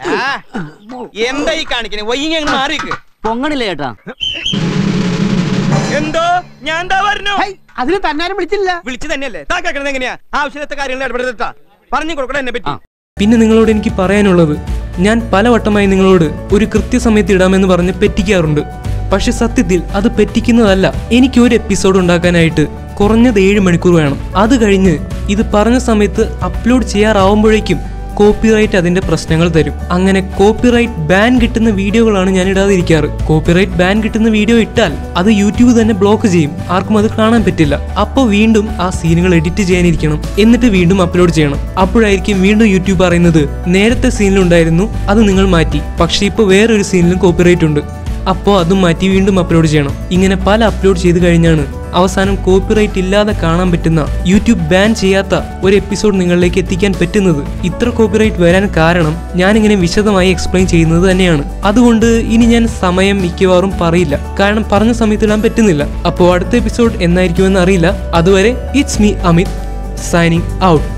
എന്താ ഈ കാണിക്കണേ വൈകി അങ്ങ് മാറിക്ക് പൊങ്ങണില്ല ചേട്ടാ എന്തോ ഞാൻ എന്താ പറഞ്ഞു അതിന് തന്നാരും വിളിച്ചില്ല വിളിച്ചു തന്നെയല്ലേ താ കേൾക്കണത് എങ്ങനെയാ ആവശ്യത്തെ കാര്യങ്ങൾ ഇടപെടുത്താ പറഞ്ഞു കൊടുക്കണം എന്നെ പറ്റി പിന്നെ നിങ്ങളോട് എനിക്ക് പറയാനുള്ളത് ഞാൻ പലവട്ടമായി നിങ്ങളോട് ഒരു കൃത്യസമയത്ത് ഇടാമെന്ന് പറഞ്ഞ് പറ്റിക്കാറുണ്ട് പക്ഷെ സത്യത്തിൽ അത് പറ്റിക്കുന്നതല്ല എനിക്ക് ഒരു എപ്പിസോഡ് ഉണ്ടാക്കാനായിട്ട് കുറഞ്ഞത് ഏഴ് മണിക്കൂർ വേണം അത് കഴിഞ്ഞ് ഇത് പറഞ്ഞ സമയത്ത് അപ്ലോഡ് ചെയ്യാറാവുമ്പോഴേക്കും കോപ്പിറൈറ്റ് അതിന്റെ പ്രശ്നങ്ങൾ തരും അങ്ങനെ കോപ്പിറൈറ്റ് ബാൻ കിട്ടുന്ന വീഡിയോകളാണ് ഞാൻ ഇടാതിരിക്കാറ് കോപ്പിറൈറ്റ് ബാൻ കിട്ടുന്ന വീഡിയോ ഇട്ടാൽ അത് യൂട്യൂബ് തന്നെ ബ്ലോക്ക് ചെയ്യും ആർക്കും അത് കാണാൻ പറ്റില്ല അപ്പോൾ വീണ്ടും ആ സീനുകൾ എഡിറ്റ് ചെയ്യാനിരിക്കണം എന്നിട്ട് വീണ്ടും അപ്ലോഡ് ചെയ്യണം അപ്പോഴായിരിക്കും വീണ്ടും യൂട്യൂബ് പറയുന്നത് നേരത്തെ സീനിലുണ്ടായിരുന്നു അത് നിങ്ങൾ മാറ്റി പക്ഷേ ഇപ്പോൾ വേറൊരു സീനിലും കോപ്പിറൈറ്റ് ഉണ്ട് അപ്പോൾ അതും മാറ്റി വീണ്ടും അപ്ലോഡ് ചെയ്യണം ഇങ്ങനെ പല അപ്ലോഡ് ചെയ്ത് കഴിഞ്ഞാണ് അവസാനം കോപ്പിറൈറ്റ് ഇല്ലാതെ കാണാൻ പറ്റുന്ന യൂട്യൂബ് ബാൻ ചെയ്യാത്ത ഒരു എപ്പിസോഡ് നിങ്ങളിലേക്ക് എത്തിക്കാൻ പറ്റുന്നത് ഇത്ര കോപ്പിറൈറ്റ് വരാൻ കാരണം ഞാനിങ്ങനെ വിശദമായി എക്സ്പ്ലെയിൻ ചെയ്യുന്നത് തന്നെയാണ് അതുകൊണ്ട് ഇനി ഞാൻ സമയം മിക്കവാറും പറയില്ല കാരണം പറഞ്ഞ സമയത്ത് ഇടാൻ പറ്റുന്നില്ല അപ്പോൾ അടുത്ത എപ്പിസോഡ് എന്നായിരിക്കുമെന്ന് അറിയില്ല അതുവരെ it's me Amit signing out